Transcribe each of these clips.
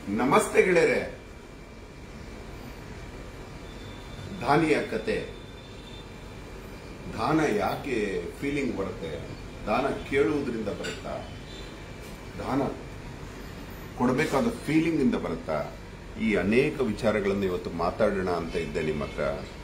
ನಮಸ್ತೆ ಗೆಳೆಯರೆ ದಾನಿಯ ಕತೆ ದಾನ ಯಾಕೆ ಫೀಲಿಂಗ್ ಬರುತ್ತೆ ದಾನ ಕೇಳುವುದರಿಂದ ಬರುತ್ತಾ ದಾನ ಕೊಡಬೇಕಾದ ಫೀಲಿಂಗ್ ಇಂದ ಬರುತ್ತಾ ಈ ಅನೇಕ ವಿಚಾರಗಳನ್ನು ಇವತ್ತು ಮಾತಾಡೋಣ ಅಂತ ಇದ್ದೆ ನಿಮ್ಮ ಹತ್ರ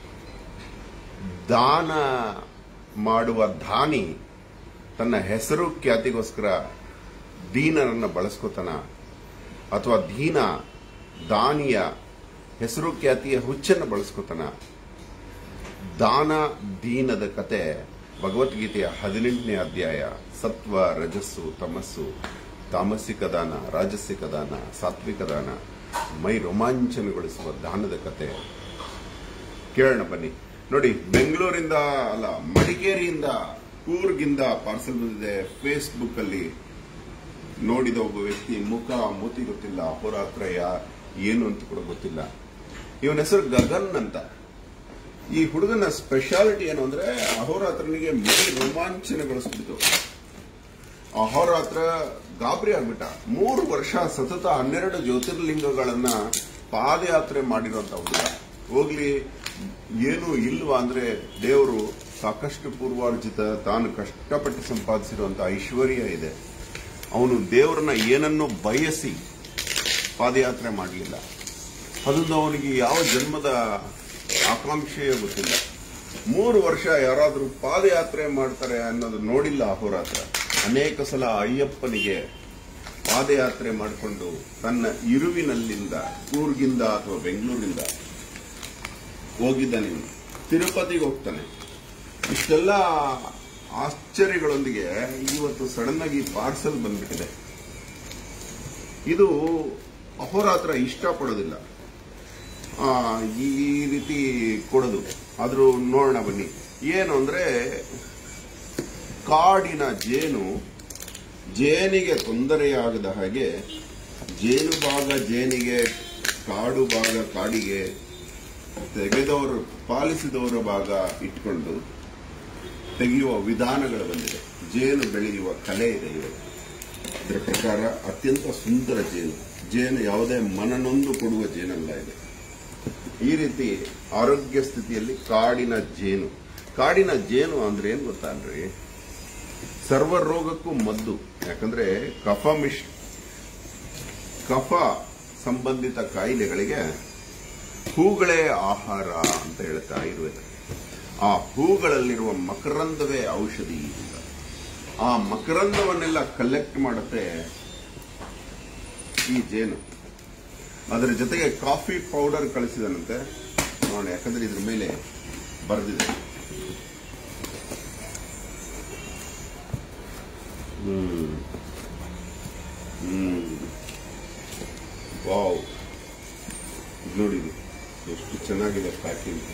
ದಾನ ಮಾಡುವ ದಾನಿ ತನ್ನ ಹೆಸರು ಖ್ಯಾತಿಗೋಸ್ಕರ ದೀನರನ್ನ ಬಳಸ್ಕೋತಾನ ಅಥವಾ ದೀನ ದಾನಿಯ ಹೆಸರು ಖ್ಯಾತಿಯ ಹುಚ್ಚನ್ನು ಬಳಸ್ಕೋತಾನ ದಾನ ದೀನದ ಕತೆ ಭಗವದ್ಗೀತೆಯ ಹದಿನೆಂಟನೇ ಅಧ್ಯಾಯ ಸತ್ವ ರಜಸ್ಸು ತಮಸ್ಸು ತಾಮಸಿಕ ದಾನ ರಾಜಸಿಕ ದಾನ ಸಾತ್ವಿಕ ದಾನ ಮೈ ರೋಮಾಂಚನಗೊಳಿಸುವ ದಾನದ ಕತೆ ಕೇಳೋಣ ಬನ್ನಿ ನೋಡಿ ಬೆಂಗಳೂರಿಂದ ಅಲ್ಲ ಮಡಿಕೇರಿಯಿಂದ ಕೂರ್ಗಿಂದ ಪಾರ್ಸಲ್ ಬಂದಿದೆ ಫೇಸ್ಬುಕ್ ಅಲ್ಲಿ ನೋಡಿದ ಒಬ್ಬ ವ್ಯಕ್ತಿ ಮುಖ ಮೂತಿ ಗೊತ್ತಿಲ್ಲ ಅಪರಾತ್ರ ಯಾ ಏನು ಅಂತ ಕೂಡ ಗೊತ್ತಿಲ್ಲ ಇವನ ಹೆಸರು ಗಗನ್ ಅಂತ ಈ ಹುಡುಗನ ಸ್ಪೆಷಾಲಿಟಿ ಏನು ಅಂದ್ರೆ ಅಹೋರಾತ್ರನಿಗೆ ಮೈ ರೋಮಾಂಚನಗೊಳಿಸ್ಬಿಟ್ಟು ಅಹೋರಾತ್ರ ಗಾಬರಿ ಆಗ್ಬಿಟ್ಟ ಮೂರು ವರ್ಷ ಸತತ ಹನ್ನೆರಡು ಜ್ಯೋತಿರ್ಲಿಂಗಗಳನ್ನ ಪಾದಯಾತ್ರೆ ಮಾಡಿರುವಂತ ಹುಡುಗ ಹೋಗ್ಲಿ ಏನು ಇಲ್ವಾ ಅಂದ್ರೆ ದೇವರು ಸಾಕಷ್ಟು ಪೂರ್ವಾರ್ಜಿತ ತಾನು ಕಷ್ಟಪಟ್ಟು ಸಂಪಾದಿಸಿರುವಂತ ಐಶ್ವರ್ಯ ಇದೆ ಅವನು ದೇವರನ್ನ ಏನನ್ನು ಬಯಸಿ ಪಾದಯಾತ್ರೆ ಮಾಡಲಿಲ್ಲ ಅದೊಂದು ಅವನಿಗೆ ಯಾವ ಜನ್ಮದ ಆಕಾಂಕ್ಷೆಯೇ ಗೊತ್ತಿಲ್ಲ ಮೂರು ವರ್ಷ ಯಾರಾದರೂ ಪಾದಯಾತ್ರೆ ಮಾಡ್ತಾರೆ ಅನ್ನೋದು ನೋಡಿಲ್ಲ ಅಹೋರಾತ್ರ ಅನೇಕ ಸಲ ಅಯ್ಯಪ್ಪನಿಗೆ ಪಾದಯಾತ್ರೆ ಮಾಡಿಕೊಂಡು ತನ್ನ ಇರುವಿನಲ್ಲಿಂದ ಕೂರ್ಗಿಂದ ಅಥವಾ ಬೆಂಗಳೂರಿಂದ ಹೋಗಿದ್ದಾನೆ ಇವನು. ತಿರುಪತಿಗೆ ಹೋಗ್ತಾನೆ ಇಷ್ಟೆಲ್ಲ ಆಶ್ಚರ್ಯಗಳೊಂದಿಗೆ ಇವತ್ತು ಸಡನ್ ಆಗಿ ಪಾರ್ಸಲ್ ಬಂದ್ಬಿಟ್ಟಿದೆ ಇದು ಅಹೋರಾತ್ರ ಇಷ್ಟಪಡೋದಿಲ್ಲ ಆ, ಈ ರೀತಿ ಕೊಡೋದು ಆದ್ರೂ ನೋಡೋಣ ಬನ್ನಿ ಏನು ಅಂದ್ರೆ ಕಾಡಿನ ಜೇನು ಜೇನಿಗೆ ತೊಂದರೆಯಾಗದ ಹಾಗೆ ಜೇನು ಭಾಗ ಜೇನಿಗೆ ಕಾಡು ಭಾಗ ಕಾಡಿಗೆ ತೆಗೆದವರು ಪಾಲಿಸಿದವರ ಭಾಗ ಇಟ್ಕೊಂಡು ತೆಗೆಯುವ ವಿಧಾನಗಳು ಬಂದಿದೆ ಜೇನು ಬೆಳೆಯುವ ಕಲೆ ಇದೆ ಇವರು ಇದರ ಪ್ರಕಾರ ಅತ್ಯಂತ ಸುಂದರ ಜೇನು ಜೇನು ಯಾವುದೇ ಮನನೊಂದು ಕೊಡುವ ಜೇನಲ್ಲ ಇದೆ ಈ ರೀತಿ ಆರೋಗ್ಯ ಸ್ಥಿತಿಯಲ್ಲಿ ಕಾಡಿನ ಜೇನು ಕಾಡಿನ ಜೇನು ಅಂದ್ರೆ ಏನ್ ಗೊತ್ತಾನ್ರಿ ಸರ್ವ ರೋಗಕ್ಕೂ ಮದ್ದು ಯಾಕಂದ್ರೆ ಕಫ ಮಿಶ್ ಕಫ ಸಂಬಂಧಿತ ಕಾಯಿಲೆಗಳಿಗೆ ಹೂಗಳೇ ಆಹಾರ ಅಂತ ಹೇಳುತ್ತೆ ಆಯುರ್ವೇದ ಆ ಹೂಗಳಲ್ಲಿರುವ ಮಕರಂದವೇ ಔಷಧಿ ಅಂತ. ಆ ಮಕರಂದವನ್ನೆಲ್ಲ ಕಲೆಕ್ಟ್ ಮಾಡುತ್ತೆ ಈ ಜೇನು ಅದರ ಜೊತೆಗೆ ಕಾಫಿ ಪೌಡರ್ ಕಳಿಸಿದನಂತೆ ನೋಡಿ ಯಾಕಂದ್ರೆ ಇದ್ರ ಮೇಲೆ ಬರೆದಿದೆ ಹ್ಮ್ ಹ್ಮ್ ವಾವ್ ಇದ್ ನೋಡಿ ಇದು. ಎಷ್ಟು ಚೆನ್ನಾಗಿದೆ ಪ್ಯಾಕಿಂಗ್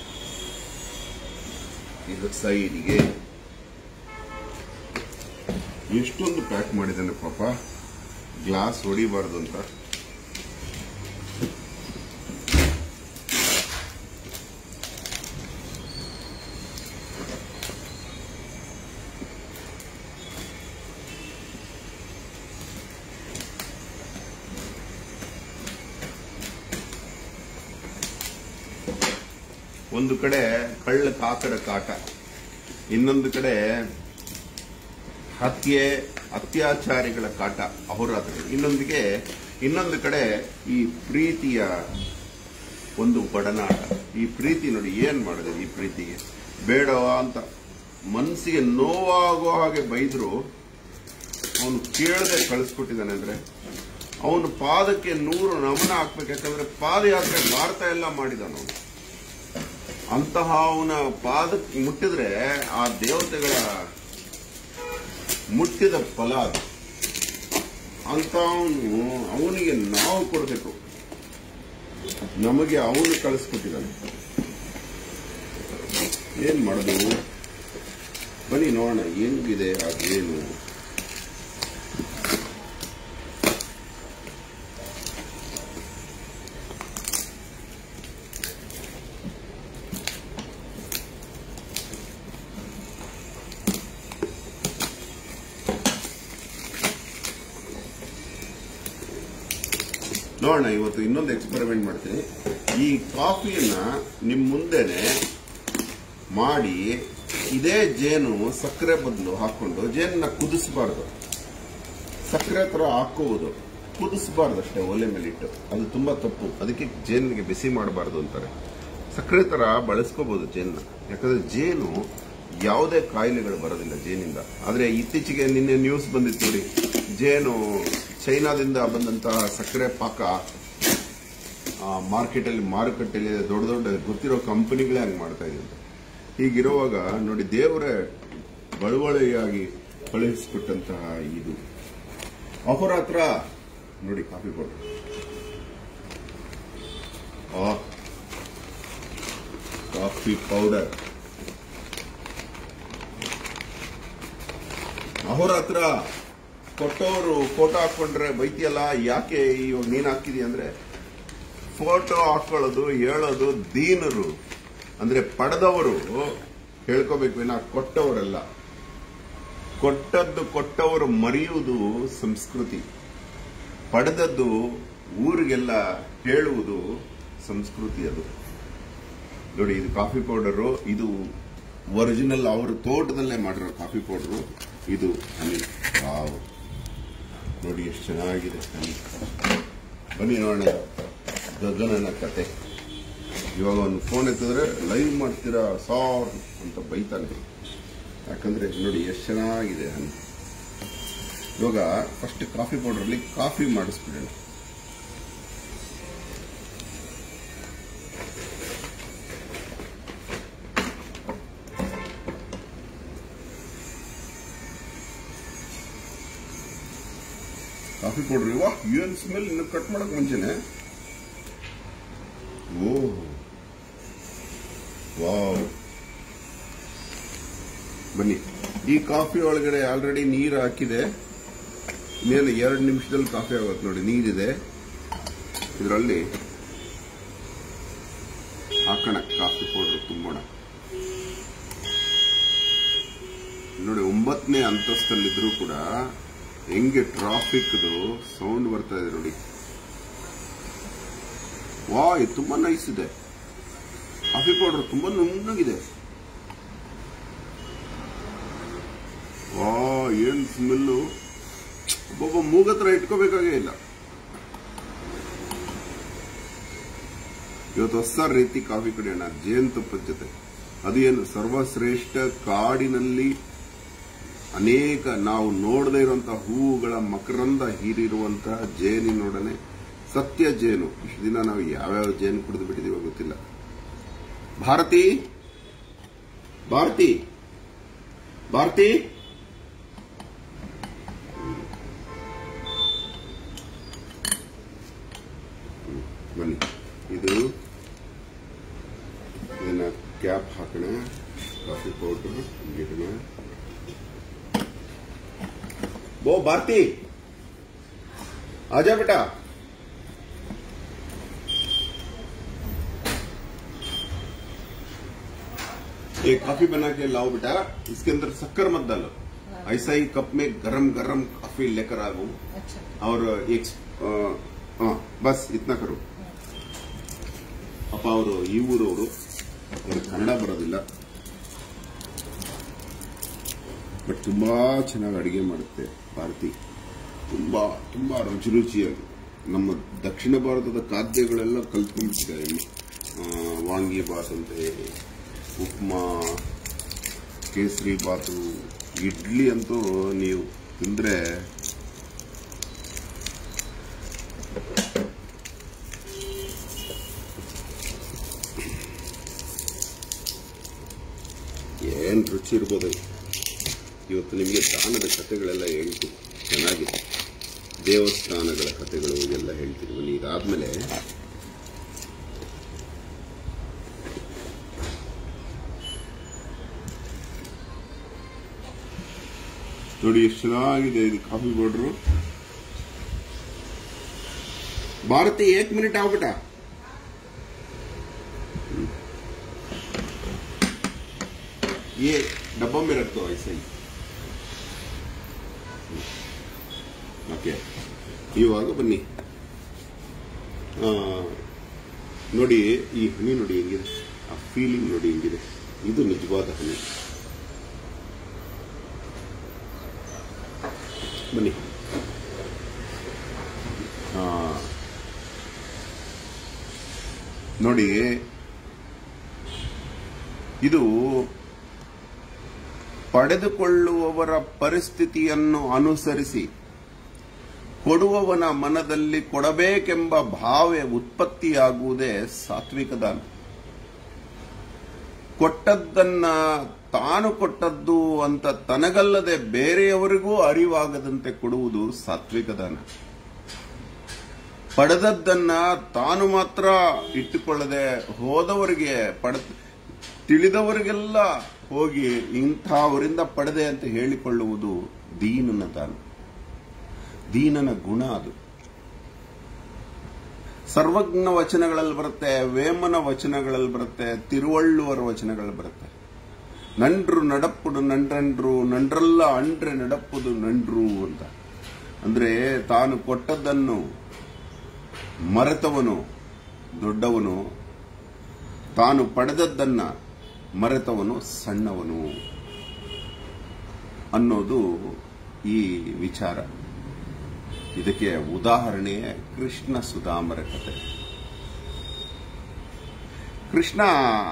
ಇದು ಸೈಡ್ಗೆ ಎಷ್ಟೊಂದು ಪ್ಯಾಕ್ ಮಾಡಿದ್ದಾನೆ ಪಾಪ ಗ್ಲಾಸ್ ಹೊಡಿಬಾರ್ದು ಅಂತ ಒಂದು ಕಡೆ ಕಳ್ಳ ಕಾಕಡ ಕಾಟ ಇನ್ನೊಂದು ಕಡೆ ಹತ್ಯೆ ಅತ್ಯಾಚಾರಿಗಳ ಕಾಟ ಅಹೋರಾತ್ರ ಇನ್ನೊಂದಿಗೆ ಇನ್ನೊಂದು ಕಡೆ ಈ ಪ್ರೀತಿಯ ಒಂದು ಬಡನಾಟ ಈ ಪ್ರೀತಿ ನೋಡಿ ಏನ್ ಮಾಡಿದೆ ಈ ಪ್ರೀತಿಗೆ ಬೇಡವಾ ಅಂತ ಮನಸ್ಸಿಗೆ ನೋವಾಗೋ ಹಾಗೆ ಬೈದ್ರು ಅವನು ಕೇಳದೆ ಕಳಿಸ್ಕೊಟ್ಟಿದ್ದಾನೆ ಅಂದ್ರೆ ಅವನು ಪಾದಕ್ಕೆ ನೂರು ನಮನ ಹಾಕ್ಬೇಕು ಯಾಕಂದ್ರೆ ಪಾದಯಾತ್ರೆ ಭಾರತ ಎಲ್ಲ ಮಾಡಿದಾನ ಅವನು ಅಂತಹ ಅವನ ಪಾದಕ್ಕೆ ಮುಟ್ಟಿದ್ರೆ ಆ ದೇವತೆಗಳ ಮುಟ್ಟಿದ ಫಲ ಅದು ಅಂತ ಅವನು ಅವನಿಗೆ ನಾವು ಕೊಡಬೇಕು ನಮಗೆ ಅವನು ಕಳಿಸ್ಕೊಟ್ಟಿದ್ದಾನೆ ಏನ್ ಮಾಡೋದು ಬನ್ನಿ ನೋಡೋಣ ಏನಿದೆ ಅದೇನು ನೋಡೋಣ ಇವತ್ತು ಇನ್ನೊಂದು ಎಕ್ಸ್ಪೆರಿಮೆಂಟ್ ಮಾಡ್ತೀನಿ ಈ ಕಾಫಿಯನ್ನ ನಿಮ್ ಮುಂದೆನೆ ಮಾಡಿ ಇದೇ ಜೇನು ಸಕ್ಕರೆ ಬದಲು ಹಾಕೊಂಡು ಜೇನನ್ನ ಕುದಿಸಬಾರ್ದು ಸಕ್ಕರೆ ತರ ಹಾಕುವುದು ಕುದಿಸಬಾರ್ದು ಅಷ್ಟೇ ಒಲೆ ಮೇಲೆ ಇಟ್ಟು ಅದು ತುಂಬಾ ತಪ್ಪು ಅದಕ್ಕೆ ಜೇನಿಗೆ ಬಿಸಿ ಮಾಡಬಾರ್ದು ಅಂತಾರೆ ಸಕ್ಕರೆ ತರ ಬಳಸ್ಕೋಬಹುದು ಜೇನ್ನ ಯಾಕಂದ್ರೆ ಜೇನು ಯಾವುದೇ ಕಾಯಿಲೆಗಳು ಬರೋದಿಲ್ಲ ಜೇನಿಂದ ಆದ್ರೆ ಇತ್ತೀಚೆಗೆ ನಿನ್ನೆ ನ್ಯೂಸ್ ಬಂದಿತ್ತು ನೋಡಿ ಜೇನು ಚೈನಾದಿಂದ ಬಂದಂತಹ ಸಕ್ಕರೆ ಪಾಕ ಮಾರ್ಕೆಟ್ ಅಲ್ಲಿ ಮಾರುಕಟ್ಟೆಯಲ್ಲಿ ದೊಡ್ಡ ದೊಡ್ಡ ಗೊತ್ತಿರೋ ಕಂಪನಿಗಳೇ ಹಂಗೆ ಮಾಡ್ತಾ ಇದೆ ಹೀಗಿರುವಾಗ ನೋಡಿ ದೇವರೇ ಬಳುವಳಿಯಾಗಿ ಕಳುಹಿಸಿಕೊಟ್ಟಂತಹ ಇದು ಅಪರಾತ್ರ ನೋಡಿ ಕಾಫಿ ಪೌಡರ್ ಆ ಕಾಫಿ ಪೌಡರ್ ಅಹೋರಾತ್ರ ಕೊಟ್ಟವರು ಫೋಟೋ ಹಾಕೊಂಡ್ರೆ ಬೈತಿಯಲ್ಲ ಯಾಕೆ ಇವಾಗ ನೀನ್ ಹಾಕಿದಿ ಅಂದ್ರೆ ಫೋಟೋ ಹಾಕೊಳ್ಳೋದು ಹೇಳೋದು ದೀನರು ಅಂದ್ರೆ ಪಡೆದವರು ಹೇಳ್ಕೋಬೇಕು ವಿನ ಕೊಟ್ಟವರಲ್ಲ ಕೊಟ್ಟದ್ದು ಕೊಟ್ಟವರು ಮರೆಯುವುದು ಸಂಸ್ಕೃತಿ ಪಡೆದದ್ದು ಊರಿಗೆಲ್ಲ ಹೇಳುವುದು ಸಂಸ್ಕೃತಿ ಅದು ನೋಡಿ ಇದು ಕಾಫಿ ಪೌಡರು ಇದು ಒರಿಜಿನಲ್ ಅವರು ತೋಟದಲ್ಲೇ ಮಾಡಿರೋ ಕಾಫಿ ಪೌಡರು ಇದು ಹನಿ ವಾವ್ ನೋಡಿ ಎಷ್ಟು ಚೆನ್ನಾಗಿದೆ ಹನಿ ಬನ್ನಿ ನೋಡೋಣ ಗಗನನ ಕತೆ ಇವಾಗ ಒಂದು ಫೋನ್ ಎತ್ತಿದ್ರೆ ಲೈವ್ ಮಾಡ್ತೀರಾ ಸಾರ್ ಅಂತ ಬೈತಾನೆ ಯಾಕಂದ್ರೆ ನೋಡಿ ಎಷ್ಟು ಚೆನ್ನಾಗಿದೆ ಹನಿ ಇವಾಗ ಫಸ್ಟ್ ಕಾಫಿ ಪೌಡರ್ಲಿ ಕಾಫಿ ಮಾಡಿಸ್ಬಿಡೋಣ ಕಾಫಿ ಪೌಡರ್ ಇವ ಏನ್ ಸ್ಮೆಲ್ ಇನ್ನು ಕಟ್ ಮಾಡಕ್ ಮುಂಚೆನೆ ಓ ವಾವ್ ಬನ್ನಿ ಈ ಕಾಫಿ ಒಳಗಡೆ ಆಲ್ರೆಡಿ ನೀರು ಹಾಕಿದೆ ಇನ್ನೇನು ಎರಡು ನಿಮಿಷದಲ್ಲಿ ಕಾಫಿ ಆಗುತ್ತೆ ನೋಡಿ ನೀರಿದೆ ಇದರಲ್ಲಿ ಹಾಕೋಣ ಕಾಫಿ ಪೌಡರ್ ತುಂಬೋಣ ನೋಡಿ ಒಂಬತ್ತನೇ ಅಂತಸ್ತಲ್ಲಿದ್ರೂ ಕೂಡ ಹೆಂಗೆ ಟ್ರಾಫಿಕ್ದು ಸೌಂಡ್ ಬರ್ತಾ ಇದೆ ನೋಡಿ ವಾ ಇದು ತುಂಬಾ ನೈಸ್ ಇದೆ ಕಾಫಿ ಪೌಡರ್ ತುಂಬಾ ನುಣ್ಣಗಿದೆ ವಾ ಏನ್ ಸ್ಮೆಲ್ಲು ಒಬ್ಬೊಬ್ಬ ಮೂಗತ್ರ ಇಟ್ಕೋಬೇಕಾಗೇ ಇಲ್ಲ ಇವತ್ತು ಹೊಸ ರೀತಿ ಕಾಫಿ ಕುಡಿಯೋಣ ಜೇನುತುಪ್ಪದ ಜೊತೆ ಅದು ಏನು ಸರ್ವಶ್ರೇಷ್ಠ ಕಾಡಿನಲ್ಲಿ ಅನೇಕ ನಾವು ನೋಡದೇ ಇರುವಂತಹ ಹೂವುಗಳ ಮಕರಂದ ಹೀರಿರುವಂತಹ ಜೇನಿನೊಡನೆ ಸತ್ಯ ಜೇನು ಇಷ್ಟು ದಿನ ನಾವು ಯಾವ್ಯಾವ ಜೇನು ಕುಡಿದು ಬಿಟ್ಟಿದೀವೋ ಗೊತ್ತಿಲ್ಲ ಭಾರತಿ ಭಾರತಿ ಭಾರತಿ ಬನ್ನಿ ಇದು ಇದನ್ನ ಕ್ಯಾಪ್ ಹಾಕೋಣ ಕಾಫಿ ಪೌಡರ್ ಗಿಡಣ वो भारती आजा बेटा एक कॉफी बना के लाओ बेटा इसके अंदर शक्कर मत डालो ऐसा ही कप में गरम गरम कॉफी लेकर आओ अच्छा और एक आ, हाँ बस इतना करो ಅಪ್ಪ ಅವರು ಈ ಊರವರು ಅವ್ರಿಗೆ ಕನ್ನಡ ಬರೋದಿಲ್ಲ ಬಟ್ ತುಂಬಾ ಚೆನ್ನಾಗಿ ಅಡಿಗೆ ಮಾಡುತ್ತೆ ಭಾರತಿ ತುಂಬಾ ತುಂಬಾ ರುಚಿ ರುಚಿಯಾಗಿ ನಮ್ಮ ದಕ್ಷಿಣ ಭಾರತದ ಖಾದ್ಯಗಳೆಲ್ಲ ಕಲ್ತ್ಕೊಂಡ್ಬಿಟ್ಟಿದ್ದಾರೆ ಇಲ್ಲಿ ಆ, ವಾಂಗಿ ಬಾತ್ ಅಂತ ಹೇಳಿ ಉಪ್ಮಾ ಕೇಸರಿ ಬಾತು ಇಡ್ಲಿ ಅಂತೂ ನೀವು ತಿಂದ್ರೆ ಏನ್ ರುಚಿ ಇರ್ಬೋದು ಇವತ್ತು ನಿಮಗೆ ದಾನದ ಕಥೆಗಳೆಲ್ಲ ಹೇಳ್ತೀನಿ ಚೆನ್ನಾಗಿದೆ ದೇವಸ್ಥಾನಗಳ ಕಥೆಗಳು ಎಲ್ಲ ಹೇಳ್ತೀನಿ ಬನ್ನಿ ಇದಾದ್ಮೇಲೆ ನೋಡಿ ಎಷ್ಟು ಚೆನ್ನಾಗಿದೆ ಇದು ಕಾಫಿ ಪೌಡ್ರು ಭಾರತಿ ಏಕ್ ಮಿನಿಟ್ ಆಗ್ಬಿಟ್ಟ ये डब्बा में रख दो ऐसे ही ಓಕೆ ಇವಾಗ ಬನ್ನಿ ಆ, ನೋಡಿ ಈ ಹನಿ ನೋಡಿ ಹೆಂಗಿದೆ ಆ ಫೀಲಿಂಗ್ ನೋಡಿ ಹೆಂಗಿದೆ ಇದು ನಿಜವಾದ ಹನಿ ಬನ್ನಿ ಆ, ನೋಡಿ ಇದು ಪಡೆದುಕೊಳ್ಳುವವರ ಪರಿಸ್ಥಿತಿಯನ್ನು ಅನುಸರಿಸಿ ಕೊಡುವವನ ಮನದಲ್ಲಿ ಕೊಡಬೇಕೆಂಬ ಭಾವ ಉತ್ಪತ್ತಿಯಾಗುವುದೇ ಸಾತ್ವಿಕ ದಾನ ಕೊಟ್ಟದ್ದನ್ನ ತಾನು ಕೊಟ್ಟದ್ದು ಅಂತ ತನಗಲ್ಲದೆ ಬೇರೆಯವರಿಗೂ ಅರಿವಾಗದಂತೆ ಕೊಡುವುದು ಸಾತ್ವಿಕ ದಾನ ಪಡೆದದ್ದನ್ನ ತಾನು ಮಾತ್ರ ಇಟ್ಟುಕೊಳ್ಳದೆ ಹೋದವರಿಗೆ ಪಡ ತಿಳಿದವರಿಗೆಲ್ಲ ಹೋಗಿ ಇಂಥವರಿಂದ ಪಡೆದೆ ಅಂತ ಹೇಳಿಕೊಳ್ಳುವುದು ದೀನನ ದಾನ ದೀನನ ಗುಣ ಅದು ಸರ್ವಜ್ಞ ವಚನಗಳಲ್ಲಿ ಬರುತ್ತೆ ವೇಮನ ವಚನಗಳಲ್ಲಿ ಬರುತ್ತೆ ತಿರುವಳ್ಳುವರ ವಚನಗಳಲ್ಲಿ ಬರುತ್ತೆ ನಂಡ್ರು ನಡಪ್ಪುಡು ನಂಡ್ರಂಡ್ರು ನಂಡ್ರಲ್ಲ ಅಂಡ್ರೆ ನಡಪ್ಪುದು ನಂಡ್ರು ಅಂತ ಅಂದ್ರೆ ತಾನು ಕೊಟ್ಟದ್ದನ್ನು ಮರೆತವನು ದೊಡ್ಡವನು ತಾನು ಪಡೆದದ್ದನ್ನ ಮರೆತವನು ಸಣ್ಣವನು ಅನ್ನೋದು ಈ ವಿಚಾರ ಇದಕ್ಕೆ ಉದಾಹರಣೆ ಕೃಷ್ಣ ಸುಧಾಮರ ಕಥೆ ಕೃಷ್ಣ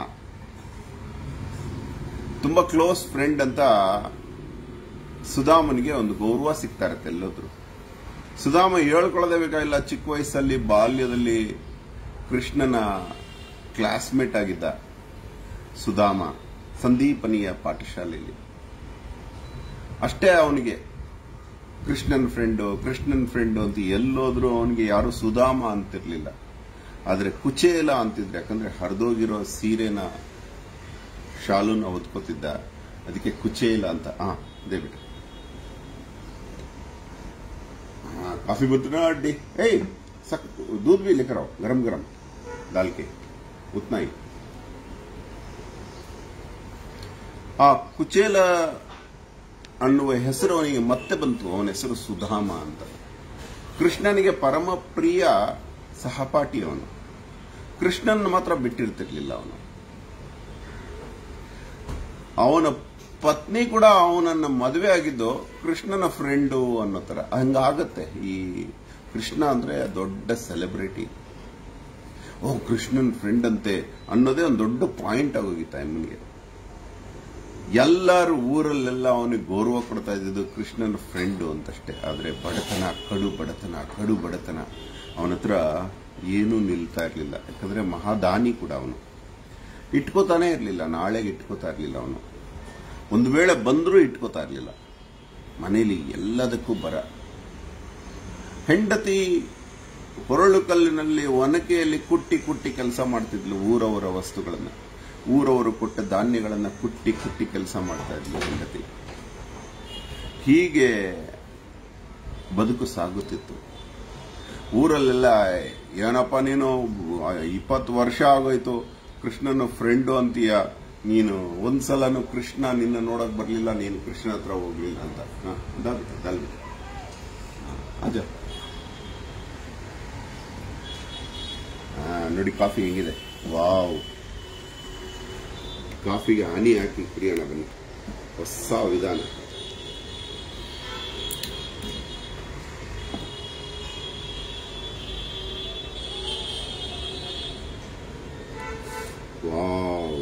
ತುಂಬಾ ಕ್ಲೋಸ್ ಫ್ರೆಂಡ್ ಅಂತ ಸುಧಾಮನಿಗೆ ಒಂದು ಗೌರವ ಸಿಗ್ತಾ ಇರುತ್ತೆ ಎಲ್ಲೋದ್ರು ಸುಧಾಮ ಹೇಳ್ಕೊಳ್ಳೋದೇ ಬೇಕಾಗಿಲ್ಲ ಚಿಕ್ಕ ವಯಸ್ಸಲ್ಲಿ ಬಾಲ್ಯದಲ್ಲಿ ಕೃಷ್ಣನ ಕ್ಲಾಸ್ಮೇಟ್ ಆಗಿದ್ದ ಸುಧಾಮ ಸಂದೀಪನಿಯ ಪಾಠಶಾಲೆಯಲ್ಲಿ ಅಷ್ಟೇ ಅವನಿಗೆ ಕೃಷ್ಣನ್ ಫ್ರೆಂಡು ಕೃಷ್ಣನ್ ಫ್ರೆಂಡು ಅಂತ ಎಲ್ಲೋದ್ರೂ ಅವನಿಗೆ ಯಾರು ಸುಧಾಮ ಅಂತಿರ್ಲಿಲ್ಲ ಆದ್ರೆ ಕುಚೇಲ ಅಂತಿದ್ರೆ ಯಾಕಂದ್ರೆ ಹರಿದೋಗಿರೋ ಸೀರೆನ ಶಾಲುನ ಹೊತ್ಕೋತಿದ್ದ ಅದಕ್ಕೆ ಕುಚೇಲ ಅಂತ ಹಾ ದಯವಿಟ್ಟು हाँ काफी बुतना अड्डी ए सक दूध भी लेकर आओ गरम गरम डाल के उतना ही ಆ ಕುಚೇಲ ಅನ್ನುವ ಹೆಸರು ಅವನಿಗೆ ಮತ್ತೆ ಬಂತು ಅವನ ಹೆಸರು ಸುಧಾಮ ಅಂತ ಕೃಷ್ಣನಿಗೆ ಪರಮ ಪ್ರಿಯ ಸಹಪಾಠಿ ಅವನು ಕೃಷ್ಣನ್ ಮಾತ್ರ ಬಿಟ್ಟಿರ್ತಿರ್ಲಿಲ್ಲ ಅವನು ಅವನ ಪತ್ನಿ ಕೂಡ ಅವನನ್ನ ಮದುವೆ ಆಗಿದ್ದು ಕೃಷ್ಣನ ಫ್ರೆಂಡು ಅನ್ನೋ ತರ ಹಂಗಾಗತ್ತೆ ಈ ಕೃಷ್ಣ ಅಂದ್ರೆ ದೊಡ್ಡ ಸೆಲೆಬ್ರಿಟಿ ಓ ಕೃಷ್ಣನ್ ಫ್ರೆಂಡ್ ಅಂತೆ ಅನ್ನೋದೇ ಒಂದು ದೊಡ್ಡ ಪಾಯಿಂಟ್ ಆಗೋಗಿತ್ತ ಅಮ್ಮನಿಗೆ ಎಲ್ಲರೂ ಊರಲ್ಲೆಲ್ಲ ಅವನಿಗೆ ಗೌರವ ಕೊಡ್ತಾ ಇದ್ದಿದ್ದು ಕೃಷ್ಣನ ಫ್ರೆಂಡು ಅಂತಷ್ಟೇ ಆದ್ರೆ ಬಡತನ ಕಡು ಬಡತನ ಕಡು ಬಡತನ ಅವನ ಹತ್ರ ಏನೂ ನಿಲ್ತಾ ಇರಲಿಲ್ಲ ಯಾಕಂದ್ರೆ ಮಹಾದಾನಿ ಕೂಡ ಅವನು ಇಟ್ಕೋತಾನೆ ಇರಲಿಲ್ಲ ನಾಳೆಗೆ ಇಟ್ಕೋತಾ ಇರಲಿಲ್ಲ ಅವನು ಒಂದು ವೇಳೆ ಬಂದರೂ ಇಟ್ಕೋತಾ ಇರಲಿಲ್ಲ ಮನೇಲಿ ಎಲ್ಲದಕ್ಕೂ ಬರ ಹೆಂಡತಿ ಹೊರಳು ಕಲ್ಲಿನಲ್ಲಿ ಒನಕೆಯಲ್ಲಿ ಕುಟ್ಟಿ ಕುಟ್ಟಿ ಕೆಲಸ ಮಾಡ್ತಿದ್ಲು ಊರವರ ವಸ್ತುಗಳನ್ನ ಊರವರು ಕೊಟ್ಟ ಧಾನ್ಯಗಳನ್ನ ಕುಟ್ಟಿ ಕುಟ್ಟಿ ಕೆಲಸ ಮಾಡ್ತಾ ಇದ್ಲು ಹೆಂಡತಿ ಹೀಗೆ ಬದುಕು ಸಾಗುತ್ತಿತ್ತು ಊರಲ್ಲೆಲ್ಲ ಏನಪ್ಪ ನೀನು ಇಪ್ಪತ್ತು ವರ್ಷ ಆಗೋಯ್ತು ಕೃಷ್ಣನ ಫ್ರೆಂಡು ಅಂತೀಯ ನೀನು ಒಂದ್ಸಲನು ಕೃಷ್ಣ ನಿನ್ನ ನೋಡಕ್ ಬರ್ಲಿಲ್ಲ ನೀನು ಕೃಷ್ಣ ಹತ್ರ ಹೋಗ್ಲಿಲ್ಲ ಅಂತ ಹ, ದಲ್- ದಲ್. ಅಜ ಆ, ನೋಡಿ ಕಾಫಿ ಹೆಂಗಿದೆ ವಾವ್ ಕಾಫಿಗೆ ಹನಿ ಹಾಕಿ ಕುಡಿಯೋಣ ಬನ್ನಿ ಹೊಸ ವಿಧಾನ ವಾವ್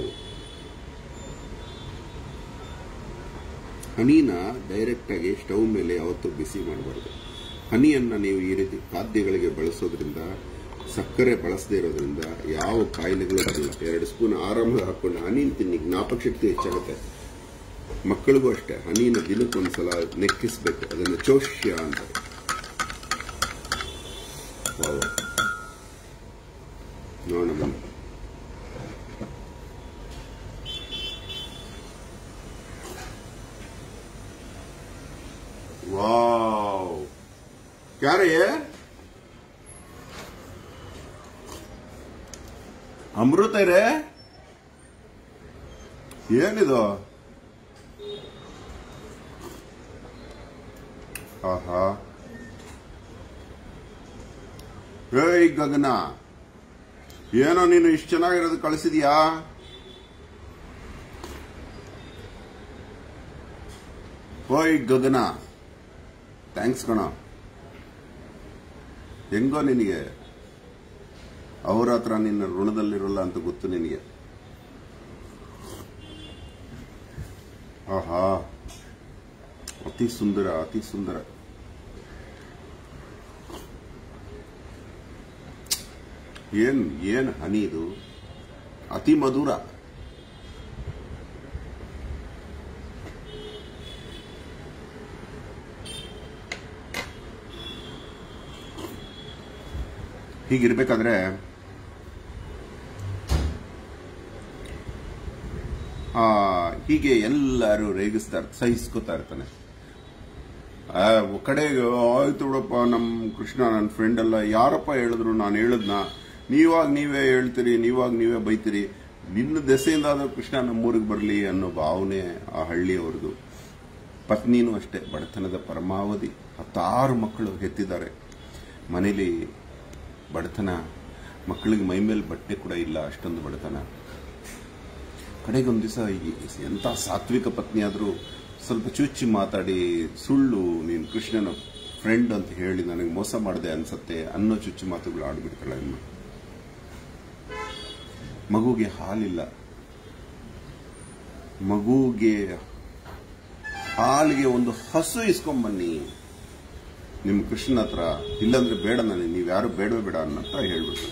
ಹನಿನ ಡೈರೆಕ್ಟ್ ಆಗಿ ಸ್ಟವ್ ಮೇಲೆ ಯಾವತ್ತೂ ಬಿಸಿ ಮಾಡಬಾರ್ದು ಹನಿಯನ್ನ ನೀವು ಈ ರೀತಿ ಖಾದ್ಯಗಳಿಗೆ ಬಳಸೋದ್ರಿಂದ ಸಕ್ಕರೆ ಬಳಸದೇ ಇರೋದ್ರಿಂದ ಯಾವ ಕಾಯಿಲೆಗಳು ಬರಲ್ಲ ಎರಡು ಸ್ಪೂನ್ ಆರಾಮಾಗಿ ಹಾಕೊಂಡು ಹನಿ ತಿನ್ನಿ ಜ್ಞಾಪಕ ಶಕ್ತಿ ಹೆಚ್ಚಾಗುತ್ತೆ ಮಕ್ಕಳಿಗೂ ಅಷ್ಟೇ ಹನಿನ ದಿನಕ್ಕೊಂದ್ಸಲ ನೆಕ್ಕಿಸ್ಬೇಕು ಅದನ್ನು ಚೋಷ್ಯ ಅಂತ ವಾವ್. ನೋಡೋಣ ಬನ್ನಿ ವಾವ್ क्या रे ये ಅಮೃತ ರೇ ಏನಿದು ಆಹಾ ಏಯ್ ಗಗನ ಏನೋ ನೀನು ಇಷ್ಟು ಚೆನ್ನಾಗಿರೋದು ಕಳಿಸಿದ್ಯಾ ಓಯ್ ಗಗನ ಥ್ಯಾಂಕ್ಸ್ ಕಣ ಹೆಂಗೋ ನಿನಗೆ ಅವ್ರ ಹತ್ರ ನಿನ್ನ ಋಣದಲ್ಲಿರೋಲ್ಲ ಅಂತ ಗೊತ್ತು ನಿನಗೆ ಆಹಾ ಅತಿ ಸುಂದರ ಅತಿ ಸುಂದರ ಏನ್ ಏನ್ ಹನಿ ಇದು ಅತಿ ಮಧುರ ಹೀಗಿರ್ಬೇಕಾದ್ರೆ ಆ, ಹೀಗೆ ಎಲ್ಲರೂ ರೇಗಿಸ್ತಾ ಇರ್ತಾರೆ ಸಹಿಸ್ಕೋತಾ ಇರ್ತಾನೆ ಆ, ಕಡೆಗೆ ಆಯ್ತು ಬಿಡಪ್ಪ ನಮ್ಮ ಕೃಷ್ಣ ನನ್ನ ಫ್ರೆಂಡ್ ಎಲ್ಲ ಯಾರಪ್ಪ ಹೇಳಿದ್ರು ನಾನು ಹೇಳದ್ನ ನೀವಾಗ ನೀವೇ ಹೇಳ್ತೀರಿ ನೀವಾಗ ನೀವೇ ಬೈತೀರಿ ನಿನ್ನ ದೆಸೆಯಿಂದ ಆದ್ರೂ ಕೃಷ್ಣ ನಮ್ಮೂರಿಗೆ ಬರಲಿ ಅನ್ನೋ ಭಾವನೆ ಆ ಹಳ್ಳಿಯವ್ರದ್ದು ಪತ್ನಿನೂ ಅಷ್ಟೇ ಬಡತನದ ಪರಮಾವಧಿ ಹತ್ತಾರು ಮಕ್ಕಳು ಹೆತ್ತಿದ್ದಾರೆ ಮನೇಲಿ ಬಡತನ ಮಕ್ಕಳಿಗೆ ಮೈ ಮೇಲೆ ಬಟ್ಟೆ ಕೂಡ ಇಲ್ಲ ಅಷ್ಟೊಂದು ಬಡತನ ಕಡೆಗೆ ಒಂದು ದಿವಸ ಎಂಥ ಸಾತ್ವಿಕ ಪತ್ನಿ ಆದರೂ ಸ್ವಲ್ಪ ಚುಚ್ಚಿ ಮಾತಾಡಿ ಸುಳ್ಳು ನೀನು ಕೃಷ್ಣನ ಫ್ರೆಂಡ್ ಅಂತ ಹೇಳಿ ನನಗೆ ಮೋಸ ಮಾಡಿದೆ ಅನ್ಸತ್ತೆ ಅನ್ನೋ ಚುಚ್ಚು ಮಾತುಗಳು ಆಡ್ಬಿಡ್ತಾಳೆ ಅಮ್ಮ ಮಗುಗೆ ಹಾಲಿಲ್ಲ ಮಗುಗೆ ಹಾಲಿಗೆ ಒಂದು ಹಸು ಇಸ್ಕೊಂಬನ್ನಿ ನಿಮ್ಮ ಕೃಷ್ಣನ ಹತ್ರ ಇಲ್ಲಾಂದ್ರೆ ಬೇಡ ನನಗೆ ನೀವು ಯಾರು ಬೇಡವೇ ಬೇಡ ಅನ್ನಂತ ಹೇಳ್ಬಿಡ್ತಾರೆ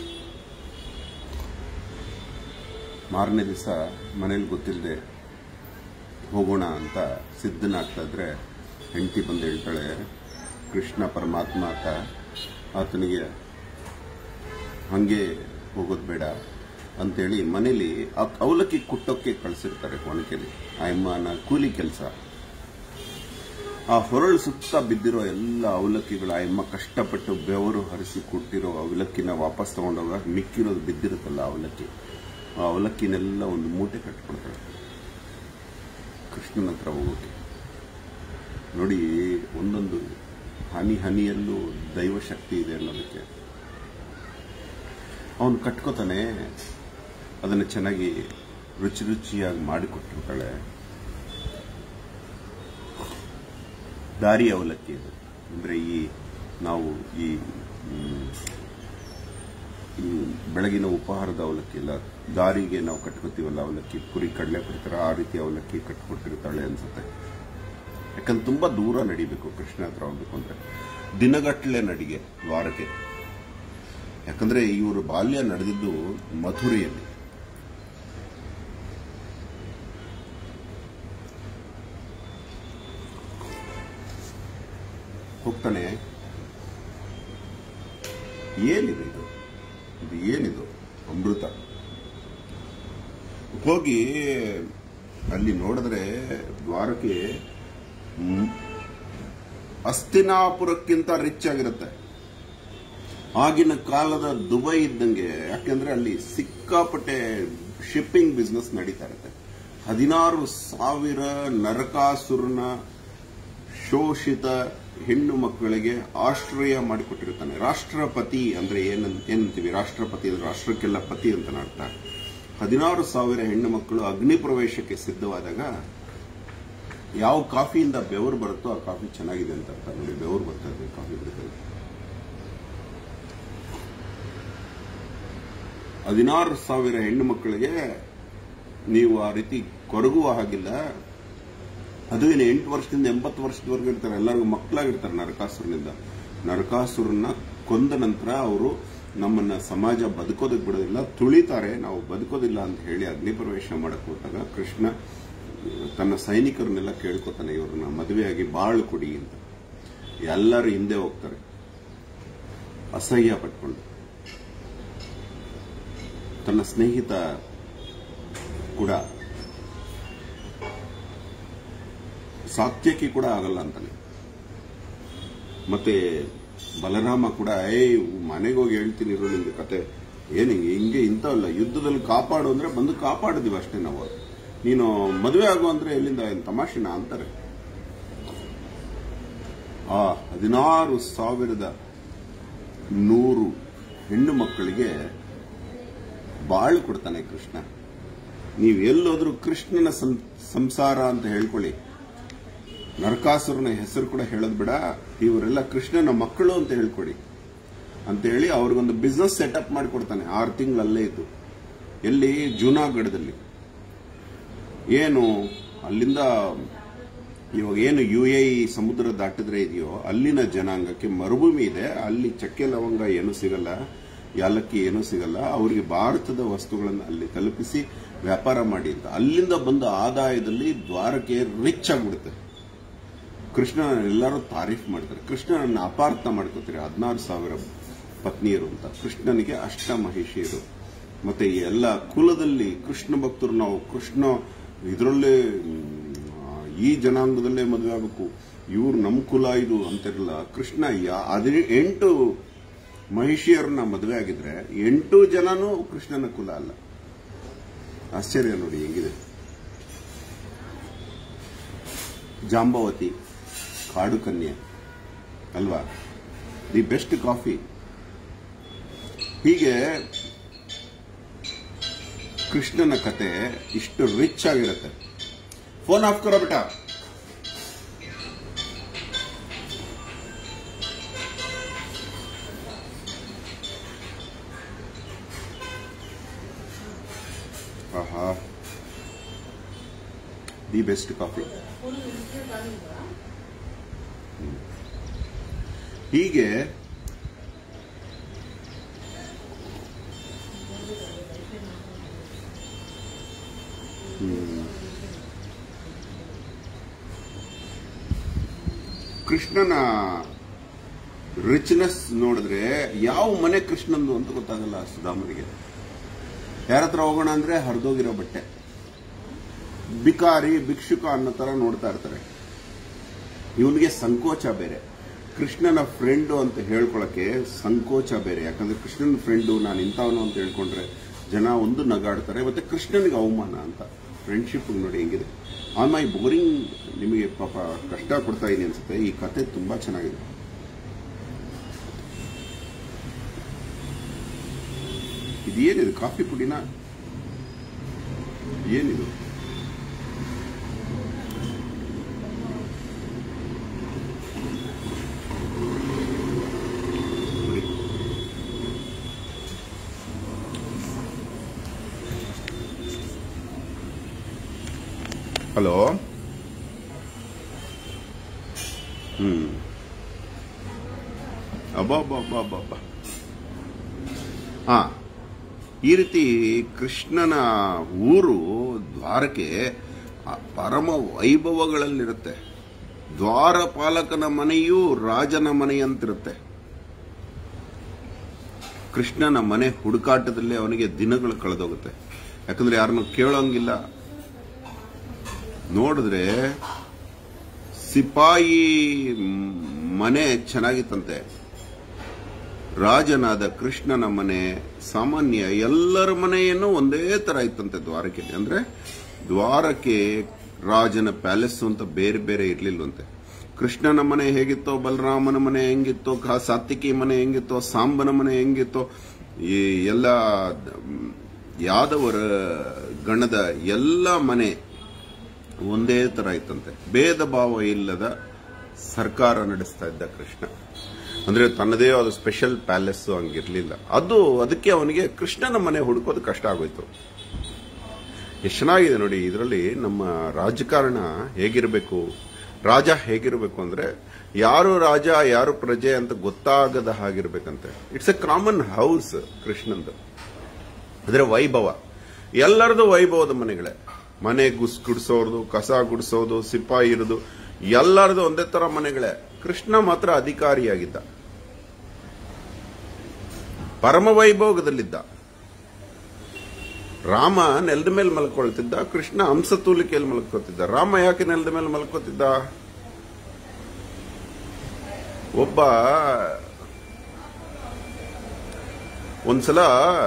ಮಾರನೇ ದಿವಸ ಮನೇಲಿ ಗೊತ್ತಿಲ್ಲದೆ ಹೋಗೋಣ ಅಂತ ಸಿದ್ಧನಾಗ್ತಾ ಇದ್ರೆ ಹೆಂಡತಿ ಬಂದು ಹೇಳ್ತಾಳೆ ಕೃಷ್ಣ ಪರಮಾತ್ಮ ಆತ ಆತನಿಗೆ ಹಂಗೆ ಹೋಗೋದು ಬೇಡ ಅಂತೇಳಿ ಮನೇಲಿ ಆ ಅವಲಕ್ಕಿ ಕುಟ್ಟೋಕ್ಕೆ ಕಳಿಸಿರ್ತಾರೆ ಒಣಕೆಲಿ ಆ ಅಮ್ಮನ ಕೂಲಿ ಕೆಲಸ ಆ ಹೊರಳು ಸುತ್ತ ಬಿದ್ದಿರೋ ಎಲ್ಲ ಅವಲಕ್ಕಿಗಳು ಆ ಅಮ್ಮ ಕಷ್ಟಪಟ್ಟು ಬೆವರು ಹರಿಸಿ ಕೊಟ್ಟಿರೋ ಅವಲಕ್ಕಿನ ವಾಪಸ್ ತಗೊಂಡೋಗ ಮಿಕ್ಕಿರೋದು ಬಿದ್ದಿರುತ್ತಲ್ಲ ಅವಲಕ್ಕಿ ಆ ಅವಲಕ್ಕಿನೆಲ್ಲ ಒಂದು ಮೂಟೆ ಕಟ್ಕೊಡ್ತಾಳೆ ಕೃಷ್ಣನ ಹತ್ರ ಹೋಗೋಕೆ ನೋಡಿ ಒಂದೊಂದು ಹನಿ ಹನಿಯಲ್ಲೂ ದೈವ ಶಕ್ತಿ ಇದೆ ಅನ್ನೋದಕ್ಕೆ ಅವನು ಕಟ್ಕೋತಾನೆ ಅದನ್ನು ಚೆನ್ನಾಗಿ ರುಚಿ ರುಚಿಯಾಗಿ ಮಾಡಿಕೊಟ್ಟಿರ್ತಾಳೆ ದಾರಿ ಅವಲಕ್ಕಿ ಅದು ಅಂದ್ರೆ ಈ ನಾವು ಈ ಮ್, ಈ ಬೆಳಗಿನ ಉಪಹಾರದ ಅವಲಕ್ಕಿ ಇಲ್ಲ ದಾರಿಗೆ ನಾವು ಕಟ್ಕೋತೀವಲ್ಲ ಅವಲಕ್ಕಿ ಪುರಿ ಕಡಲೆ ಕೊಡ್ತಾರೆ ಆ ರೀತಿ ಅವಲಕ್ಕಿ ಕಟ್ಕೊಟ್ಟಿರ್ತಾಳೆ ಅನ್ಸುತ್ತೆ ಯಾಕಂದ್ರೆ ತುಂಬಾ ದೂರ ನಡಿಬೇಕು ಕೃಷ್ಣ ಹತ್ರ ಹೋಗ್ಬೇಕು ಅಂದ್ರೆ ದಿನಗಟ್ಟಲೆ ನಡಿಗೆ ವಾರಕ್ಕೆ ಯಾಕಂದ್ರೆ ಇವರು ಬಾಲ್ಯ ನಡೆದಿದ್ದು ಮಥುರೆಯಲ್ಲಿ ಹೋಗ್ತಾನೆ ಏನಿದೆ ಇದು ಇದು ಏನಿದು ಅಮೃತ ಹೋಗಿ ಅಲ್ಲಿ ನೋಡಿದ್ರೆ ದ್ವಾರಕ್ಕೆ ಮ್, ಅಸ್ತಿನಾಪುರಕ್ಕಿಂತ ರಿಚ್ ಆಗಿರುತ್ತೆ ಆಗಿನ ಕಾಲದ ದುಬೈ ಇದ್ದಂಗೆ ಯಾಕೆಂದ್ರೆ ಅಲ್ಲಿ ಸಿಕ್ಕಾಪಟ್ಟೆ ಶಿಪ್ಪಿಂಗ್ ಬಿಸ್ನೆಸ್ ನಡೀತಾ ಇರುತ್ತೆ ಹದಿನಾರು ಸಾವಿರ ನರಕಾಸುರನ ಶೋಷಿತ ಹೆಣ್ಣು ಮಕ್ಕಳಿಗೆ ಆಶ್ರಯ ಮಾಡಿಕೊಟ್ಟಿರ್ತಾನೆ ರಾಷ್ಟ್ರಪತಿ ಅಂದ್ರೆ ಏನನ್ ಏನಂತೀವಿ ರಾಷ್ಟ್ರಪತಿ ಅಂದ್ರೆ ರಾಷ್ಟ್ರಕ್ಕೆಲ್ಲ ಪತಿ ಅಂತ ಅರ್ಥ ಹದಿನಾರು ಸಾವಿರ ಹೆಣ್ಣು ಮಕ್ಕಳು ಅಗ್ನಿ ಪ್ರವೇಶಕ್ಕೆ ಸಿದ್ಧವಾದಾಗ ಯಾವ ಕಾಫಿಯಿಂದ ಬೆವರು ಬರುತ್ತೋ ಆ ಕಾಫಿ ಚೆನ್ನಾಗಿದೆ ಅಂತ ಅರ್ಥ ನೋಡಿ ಬೆವರು ಬರ್ತಾ ಇದೆ ಕಾಫಿ ಬರ್ತದೆ ಹದಿನಾರು ಸಾವಿರ ಹೆಣ್ಣು ಮಕ್ಕಳಿಗೆ ನೀವು ಆ ರೀತಿ ಕೊರಗುವ ಹಾಗಿಲ್ಲ ಅದು ಇನ್ನು ಎಂಟು ವರ್ಷದಿಂದ ಎಂಬತ್ತು ವರ್ಷದವರೆಗೂ ಇರ್ತಾರೆ ಎಲ್ಲರಿಗೂ ಮಕ್ಕಳಾಗಿರ್ತಾರೆ ನರಕಾಸುರನಿಂದ ನರಕಾಸುರನ ಕೊಂದ ನಂತರ ಅವರು ನಮ್ಮನ್ನ ಸಮಾಜ ಬದುಕೋದಕ್ಕೆ ಬಿಡೋದಿಲ್ಲ ತುಳಿತಾರೆ ನಾವು ಬದುಕೋದಿಲ್ಲ ಅಂತ ಹೇಳಿ ಅಗ್ನಿ ಪ್ರವೇಶ ಮಾಡಕ್ ಹೋದಾಗ ಕೃಷ್ಣ ತನ್ನ ಸೈನಿಕರನ್ನೆಲ್ಲ ಕೇಳ್ಕೊತಾನೆ ಇವ್ರನ್ನ ಮದುವೆಯಾಗಿ ಬಾಳು ಕೊಡಿ ಅಂತ ಎಲ್ಲರೂ ಹಿಂದೆ ಹೋಗ್ತಾರೆ ಅಸಹ್ಯ ಪಟ್ಕೊಂಡು ತನ್ನ ಸ್ನೇಹಿತ ಕೂಡ ಸಾತ್ಯಕಿ ಕೂಡ ಆಗಲ್ಲ ಅಂತಾನೆ ಮತ್ತೆ ಬಲರಾಮ ಕೂಡ ಏಯ್ ಮನೆಗೆ ಹೋಗಿ ಹೇಳ್ತೀನಿ ಇರೋ ನಿಮ್ಗೆ ಕತೆ ಏನ್ ಹಿಂಗೆ ಹಿಂಗೆ ಇಂಥವಲ್ಲ ಯುದ್ಧದಲ್ಲಿ ಕಾಪಾಡು ಅಂದ್ರೆ ಬಂದು ಕಾಪಾಡಿದ್ವಿ ಅಷ್ಟೇ ನಾವು ನೀನು ಮದುವೆ ಆಗು ಅಂದ್ರೆ ಎಲ್ಲಿಂದ ಏನ್ ತಮಾಷೆನ ಅಂತಾರೆ ಆ ಹದಿನಾರು ಸಾವಿರದ ನೂರು ಹೆಣ್ಣು ಮಕ್ಕಳಿಗೆ ಬಾಳು ಕೊಡ್ತಾನೆ ಕೃಷ್ಣ ನೀವು ಎಲ್ಲೋದ್ರೂ ಕೃಷ್ಣನ ಸಂ- ಸಂಸಾರ ಅಂತ ಹೇಳ್ಕೊಳ್ಳಿ ನರಕಾಸುರನ ಹೆಸರು ಕೂಡ ಹೇಳೋದ್ ಬೇಡ ಇವರೆಲ್ಲ ಕೃಷ್ಣನ ಮಕ್ಕಳು ಅಂತ ಹೇಳ್ಕೊಡಿ ಅಂತ ಹೇಳಿ ಅವ್ರಿಗೊಂದು ಬಿಸ್ನೆಸ್ ಸೆಟಪ್ ಮಾಡಿಕೊಡ್ತಾನೆ ಆರು ತಿಂಗಳಲ್ಲೇ ಇದ್ದು ಎಲ್ಲಿ ಜೂನಾಗಢದಲ್ಲಿ ಏನು ಅಲ್ಲಿಂದ ಇವಾಗ ಏನು ಯು ಎ ಇ ಸಮುದ್ರ ದಾಟಿದ್ರೆ ಇದೆಯೋ ಅಲ್ಲಿನ ಜನಾಂಗಕ್ಕೆ ಮರುಭೂಮಿ ಇದೆ ಅಲ್ಲಿ ಚಕ್ಕೆ ಲವಂಗ ಏನು ಸಿಗಲ್ಲ ಯಾಲಕ್ಕಿ ಏನೂ ಸಿಗಲ್ಲ ಅವರಿಗೆ ಭಾರತದ ವಸ್ತುಗಳನ್ನು ಅಲ್ಲಿ ತಲುಪಿಸಿ ವ್ಯಾಪಾರ ಮಾಡಿ ಅಂತ ಅಲ್ಲಿಂದ ಬಂದ ಆದಾಯದಲ್ಲಿ ದ್ವಾರಕ್ಕೆ ರಿಚ್ ಆಗ್ಬಿಡುತ್ತೆ ಕೃಷ್ಣ ಎಲ್ಲರೂ ತಾರೀಫ್ ಮಾಡ್ತಾರೆ ಕೃಷ್ಣನನ್ನ ಅಪಾರ್ಥ ಮಾಡ್ಕೋತಾರೆ ಹದಿನಾರು ಸಾವಿರ ಪತ್ನಿಯರು ಅಂತ ಕೃಷ್ಣನಿಗೆ ಅಷ್ಟ ಮಹಿಷಿಯರು ಮತ್ತೆ ಈ ಎಲ್ಲ ಕುಲದಲ್ಲಿ ಕೃಷ್ಣ ಭಕ್ತರು ನಾವು ಕೃಷ್ಣ ಇದರಲ್ಲೇ ಮ್, ಈ ಜನಾಂಗದಲ್ಲೇ ಮದುವೆ ಆಗಬೇಕು ಇವ್ರು ನಮ್ಮ ಕುಲ ಇದು ಅಂತಿರಲ್ಲ ಕೃಷ್ಣ ಯಾ- ಅದೇ ಎಂಟು ಮಹಿಷಿಯರನ್ನ ಮದುವೆ ಆಗಿದ್ರೆ ಎಂಟು ಜನನೂ ಕೃಷ್ಣನ ಕುಲ ಅಲ್ಲ ಆಶ್ಚರ್ಯ ನೋಡಿ ಹೆಂಗಿದೆ ಜಾಂಬವತಿ ಕಾಡು ಕನ್ಯೆ ಅಲ್ವಾ ದಿ ಬೆಸ್ಟ್ ಕಾಫಿ ಹೀಗೆ ಕೃಷ್ಣನ ಕತೆ ಇಷ್ಟು ರಿಚ್ ಆಗಿರುತ್ತೆ ಫೋನ್ ಆಫ್ ಕರೋ ಬೇಟ ಆಹಾ ದಿ ಬೆಸ್ಟ್ ಕಾಫಿ ಹೀಗೆ ಹ್ಮ್. ಕೃಷ್ಣನ ರಿಚ್ನೆಸ್ ನೋಡಿದ್ರೆ ಯಾವ ಮನೆ ಕೃಷ್ಣಂದು ಅಂತ ಗೊತ್ತಾಗಲ್ಲ ಸುಧಾಮನಿಗೆ ಯಾರ ಹತ್ರ ಹೋಗೋಣ ಅಂದ್ರೆ ಹರಿದೋಗಿರೋ ಬಟ್ಟೆ ಬಿಕಾರಿ ಭಿಕ್ಷುಕ ಅನ್ನೋ ತರ ನೋಡ್ತಾ ಇರ್ತಾರೆ ಇವನಿಗೆ ಸಂಕೋಚ ಬೇರೆ ಕೃಷ್ಣನ ಫ್ರೆಂಡು ಅಂತ ಹೇಳ್ಕೊಳಕ್ಕೆ ಸಂಕೋಚ ಬೇರೆ ಯಾಕಂದ್ರೆ ಕೃಷ್ಣನ ಫ್ರೆಂಡು ನಾನು ಇಂಥವನು ಅಂತ ಹೇಳ್ಕೊಂಡ್ರೆ ಜನ ಒಂದು ನಗಾಡ್ತಾರೆ ಮತ್ತೆ ಕೃಷ್ಣನಿಗೆ ಅವಮಾನ ಅಂತ ಫ್ರೆಂಡ್ಶಿಪ್ ನೋಡಿ ಹೆಂಗಿದೆ ಆನ್ ಮೈ ಬೋರಿಂಗ್ ನಿಮಗೆ ಪಾಪ ಕಷ್ಟ ಕೊಡ್ತಾ ಇದೀನಿ ಅನ್ಸುತ್ತೆ ಈ ಕತೆ ತುಂಬಾ ಚೆನ್ನಾಗಿದೆ ಇದೇನಿದು ಕಾಫಿ ಪುಡಿನ ಏನಿದು ನೋಡಿ. ಹಲೋ ಹ್ಮ್ ಅಬ್ಬಬ್ಬಬ್ಬಬ್ಬ ಹಾ ಈ ರೀತಿ ಕೃಷ್ಣನ ಊರು ದ್ವಾರಕೆ ಆ ಪರಮ ವೈಭವಗಳಲ್ಲಿರುತ್ತೆ ದ್ವಾರಪಾಲಕನ ಮನೆಯೂ ರಾಜನ ಮನೆಯಂತಿರುತ್ತೆ ಕೃಷ್ಣನ ಮನೆ ಹುಡುಕಾಟದಲ್ಲಿ ಅವನಿಗೆ ದಿನಗಳು ಕಳೆದೋಗುತ್ತೆ ಯಾಕಂದ್ರೆ ಯಾರನ್ನು ಕೇಳೋಂಗಿಲ್ಲ ನೋಡಿದ್ರೆ ಸಿಪಾಯಿ ಮನೆ ಚೆನ್ನಾಗಿತ್ತಂತೆ ರಾಜನಾದ ಕೃಷ್ಣನ ಮನೆ ಸಾಮಾನ್ಯ ಎಲ್ಲರ ಮನೆಯನ್ನು ಒಂದೇ ತರ ಇತ್ತಂತೆ ದ್ವಾರಕೆಯಲ್ಲಿ ಅಂದ್ರೆ ದ್ವಾರಕೆ ರಾಜನ ಪ್ಯಾಲೇಸ್ ಅಂತ ಬೇರೆ ಬೇರೆ ಇರ್ಲಿಲ್ವಂತೆ ಕೃಷ್ಣನ ಮನೆ ಹೇಗಿತ್ತೋ ಬಲರಾಮನ ಮನೆ ಹೆಂಗಿತ್ತೋ ಕಾ- ಸಾತ್ವಿಕಿ ಮನೆ ಹೆಂಗಿತ್ತೋ ಸಾಂಬನ ಮನೆ ಹೆಂಗಿತ್ತೋ ಈ ಎಲ್ಲ ಮ್, ಯಾದವರ ಗಣದ ಎಲ್ಲ ಮನೆ ಒಂದೇ ತರ ಇತ್ತಂತೆ ಭೇದ ಭಾವ ಇಲ್ಲದ ಸರ್ಕಾರ ನಡೆಸ್ತಾ ಇದ್ದ ಕೃಷ್ಣ ಅಂದ್ರೆ ತನ್ನದೇ ಆದ ಸ್ಪೆಷಲ್ ಪ್ಯಾಲೇಸ್ ಹಂಗಿರ್ಲಿಲ್ಲ ಅದು ಅದಕ್ಕೆ ಅವನಿಗೆ ಕೃಷ್ಣನ ಮನೆ ಹುಡುಕೋದು ಕಷ್ಟ ಆಗೋಯ್ತು ಎಷ್ಟು ಚೆನ್ನಾಗಿದೆ ನೋಡಿ ಇದರಲ್ಲಿ ನಮ್ಮ ರಾಜಕಾರಣ ಹೇಗಿರಬೇಕು ರಾಜ ಹೇಗಿರಬೇಕು ಅಂದ್ರೆ ಯಾರು ರಾಜ ಯಾರು ಪ್ರಜೆ ಅಂತ ಗೊತ್ತಾಗದ ಹಾಗಿರ್ಬೇಕಂತೆ ಇಟ್ಸ್ ಎ ಕಾಮನ್ ಹೌಸ್ ಕೃಷ್ಣಂದು ಅಂದ್ರೆ ವೈಭವ ಎಲ್ಲರದು ವೈಭವದ ಮನೆಗಳೇ ಮನೆ ಗುಸ್ ಗುಡಿಸೋರ್ದು ಕಸ ಗುಡಿಸೋದು ಸಿಪಾಯಿ ಇರೋದು ಎಲ್ಲರದು ಒಂದೇ ತರ ಮನೆಗಳೇ ಕೃಷ್ಣ ಮಾತ್ರ ಅಧಿಕಾರಿಯಾಗಿದ್ದ ಪರಮ ವೈಭೋಗದಲ್ಲಿದ್ದ ರಾಮ ನೆಲದ ಮೇಲೆ ಮಲ್ಕೊಳ್ತಿದ್ದ ಕೃಷ್ಣ ಹಂಸತೂಲಿಕೆಯಲ್ಲಿ ಮಲ್ಕೋತಿದ್ದ ರಾಮ ಯಾಕೆ ನೆಲದ ಮೇಲೆ ಮಲ್ಕೋತಿದ್ದ ಒಬ್ಬ ಒಂದ್ಸಲ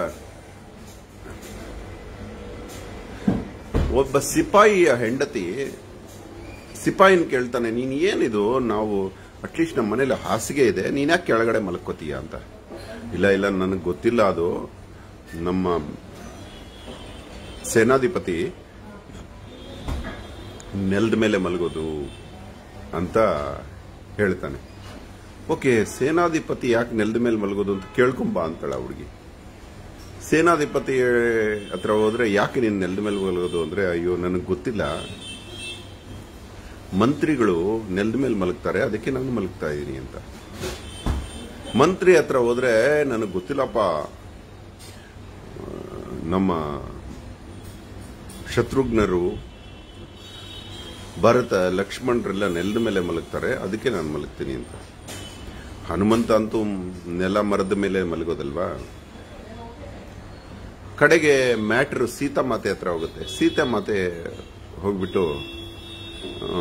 ಒಬ್ಬ ಸಿಪಾಯಿಯ ಹೆಂಡತಿ ಸಿಪಾಯಿನ ಕೇಳ್ತಾನೆ ನೀನ್ ಏನಿದು ನಾವು ಅಟ್ಲೀಸ್ಟ್ ನಮ್ಮ ಮನೇಲಿ ಹಾಸಿಗೆ ಇದೆ ನೀನ್ ಯಾಕೆ ಕೆಳಗಡೆ ಮಲ್ಕೋತೀಯ ಅಂತ ಇಲ್ಲ ಇಲ್ಲ ನನಗೆ ಗೊತ್ತಿಲ್ಲ ಅದು ನಮ್ಮ ಸೇನಾಧಿಪತಿ ನೆಲದ ಮೇಲೆ ಮಲಗೋದು ಅಂತ ಹೇಳ್ತಾನೆ ಓಕೆ ಸೇನಾಧಿಪತಿ ಯಾಕೆ ನೆಲದ ಮೇಲೆ ಮಲಗೋದು ಅಂತ ಕೇಳ್ಕೊಂಬ ಅಂತಾಳ ಹುಡುಗಿ ಸೇನಾಧಿಪತಿ ಹತ್ರ ಹೋದ್ರೆ ಯಾಕೆ ನೀನು ನೆಲದ ಮೇಲೆ ಮಲಗೋದು ಅಂದ್ರೆ ಅಯ್ಯೋ ನನಗೆ ಗೊತ್ತಿಲ್ಲ ಮಂತ್ರಿಗಳು ನೆಲದ ಮೇಲೆ ಮಲಗ್ತಾರೆ ಅದಕ್ಕೆ ನಾನು ಮಲಗ್ತಾ ಇದ್ದೀನಿ ಅಂತ ಮಂತ್ರಿ ಹತ್ರ ಹೋದ್ರೆ ನನಗೆ ಗೊತ್ತಿಲ್ಲಪ್ಪ ಆ, ನಮ್ಮ ಶತ್ರುಘ್ನರು ಭರತ ಲಕ್ಷ್ಮಣರೆಲ್ಲ ನೆಲದ ಮೇಲೆ ಮಲಗ್ತಾರೆ ಅದಕ್ಕೆ ನಾನು ಮಲಗ್ತೀನಿ ಅಂತ ಹನುಮಂತ ಅಂತೂ ನೆಲ ಮರದ ಮೇಲೆ ಮಲಗೋದಲ್ವಾ ಕಡೆಗೆ ಮ್ಯಾಟ್ರ್ ಸೀತಾ ಮಾತೆ ಹತ್ರ ಹೋಗುತ್ತೆ ಸೀತಾ ಮಾತೆ ಹೋಗ್ಬಿಟ್ಟು ಆ,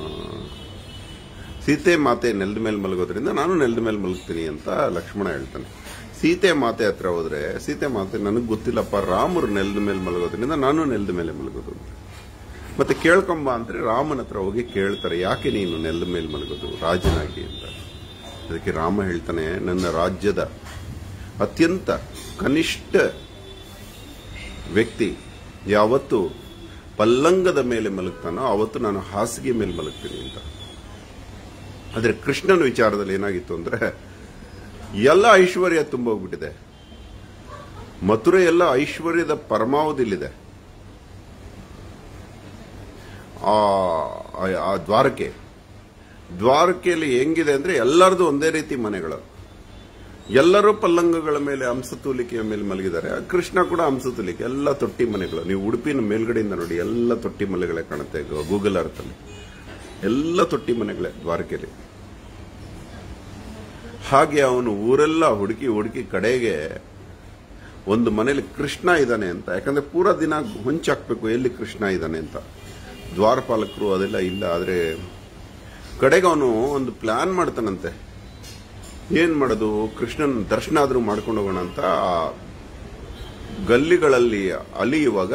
ಸೀತೆ ಮಾತೆ ನೆಲದ ಮೇಲೆ ಮಲಗೋದ್ರಿಂದ ನಾನು ನೆಲದ ಮೇಲೆ ಮಲಗ್ತೀನಿ ಅಂತ ಲಕ್ಷ್ಮಣ ಹೇಳ್ತಾನೆ ಸೀತೆ ಮಾತೆ ಹತ್ರ ಹೋದ್ರೆ ಸೀತೆ ಮಾತೆ ನನಗೆ ಗೊತ್ತಿಲ್ಲಪ್ಪ ರಾಮರು ನೆಲದ ಮೇಲೆ ಮಲಗೋದ್ರಿಂದ ನಾನು ನೆಲದ ಮೇಲೆ ಮಲಗೋದು ಅಂತ ಮತ್ತೆ ಕೇಳ್ಕೊಂಬ ಅಂದ್ರೆ ರಾಮನ ಹತ್ರ ಹೋಗಿ ಕೇಳ್ತಾರೆ ಯಾಕೆ ನೀನು ನೆಲದ ಮೇಲೆ ಮಲಗೋದು ರಾಜನಾಗಿ ಅಂತ ಅದಕ್ಕೆ ರಾಮ ಹೇಳ್ತಾನೆ ನನ್ನ ರಾಜ್ಯದ ಅತ್ಯಂತ ಕನಿಷ್ಠ ವ್ಯಕ್ತಿ ಯಾವತ್ತು ಪಲ್ಲಂಗದ ಮೇಲೆ ಮಲಗ್ತಾನೋ ಅವತ್ತು ನಾನು ಹಾಸಿಗೆ ಮೇಲೆ ಮಲಗ್ತೀನಿ ಅಂತ ಆದ್ರೆ ಕೃಷ್ಣನ ವಿಚಾರದಲ್ಲಿ ಏನಾಗಿತ್ತು ಅಂದ್ರೆ ಎಲ್ಲ ಐಶ್ವರ್ಯ ತುಂಬೋಗ್ಬಿಟ್ಟಿದೆ ಮಥುರೆ ಎಲ್ಲ ಐಶ್ವರ್ಯದ ಪರಮಾವಧಿಲಿದೆ ಆ ಆ- ಆ ದ್ವಾರಕೆ ದ್ವಾರಕೆಯಲ್ಲಿ ಹೆಂಗಿದೆ ಅಂದ್ರೆ ಎಲ್ಲರದು ಒಂದೇ ರೀತಿ ಮನೆಗಳು ಎಲ್ಲರೂ ಪಲ್ಲಂಗಗಳ ಮೇಲೆ ಹಂಸತೂಲಿಕೆಯ ಮೇಲೆ ಮಲಗಿದ್ದಾರೆ ಆ ಕೃಷ್ಣ ಕೂಡ ಹಂಸತೂಲಿಕೆ ಎಲ್ಲ ತೊಟ್ಟಿ ಮನೆಗಳು ನೀವು ಉಡುಪಿನ ಮೇಲ್ಗಡೆಯಿಂದ ನೋಡಿ ಎಲ್ಲ ತೊಟ್ಟಿ ಮನೆಗಳೇ ಕಾಣುತ್ತೆ ಗೂಗಲ್ ಅರ್ಥಲ್ಲಿ ಎಲ್ಲ ತೊಟ್ಟಿ ಮನೆಗಳೇ ದ್ವಾರಕೆಯಲ್ಲಿ ಹಾಗೆ ಅವನು ಊರೆಲ್ಲ ಹುಡುಕಿ ಹುಡುಕಿ ಕಡೆಗೆ ಒಂದು ಮನೇಲಿ ಕೃಷ್ಣ ಇದ್ದಾನೆ ಅಂತ ಯಾಕಂದ್ರೆ ಪೂರಾ ದಿನ ಹೊಂಚಾಕ್ಬೇಕು ಎಲ್ಲಿ ಕೃಷ್ಣ ಇದ್ದಾನೆ ಅಂತ ದ್ವಾರಪಾಲಕರು ಅದೆಲ್ಲ ಇಲ್ಲ ಆದ್ರೆ ಕಡೆಗೆ ಅವನು ಒಂದು ಪ್ಲಾನ್ ಮಾಡ್ತಾನಂತೆ ಏನ್ ಮಾಡೋದು ಕೃಷ್ಣನ ದರ್ಶನ ಆದ್ರೂ ಮಾಡ್ಕೊಂಡು ಹೋಗೋಣ ಅಂತ ಆ ಗಲ್ಲಿಗಳಲ್ಲಿ ಅಲಿಯುವಾಗ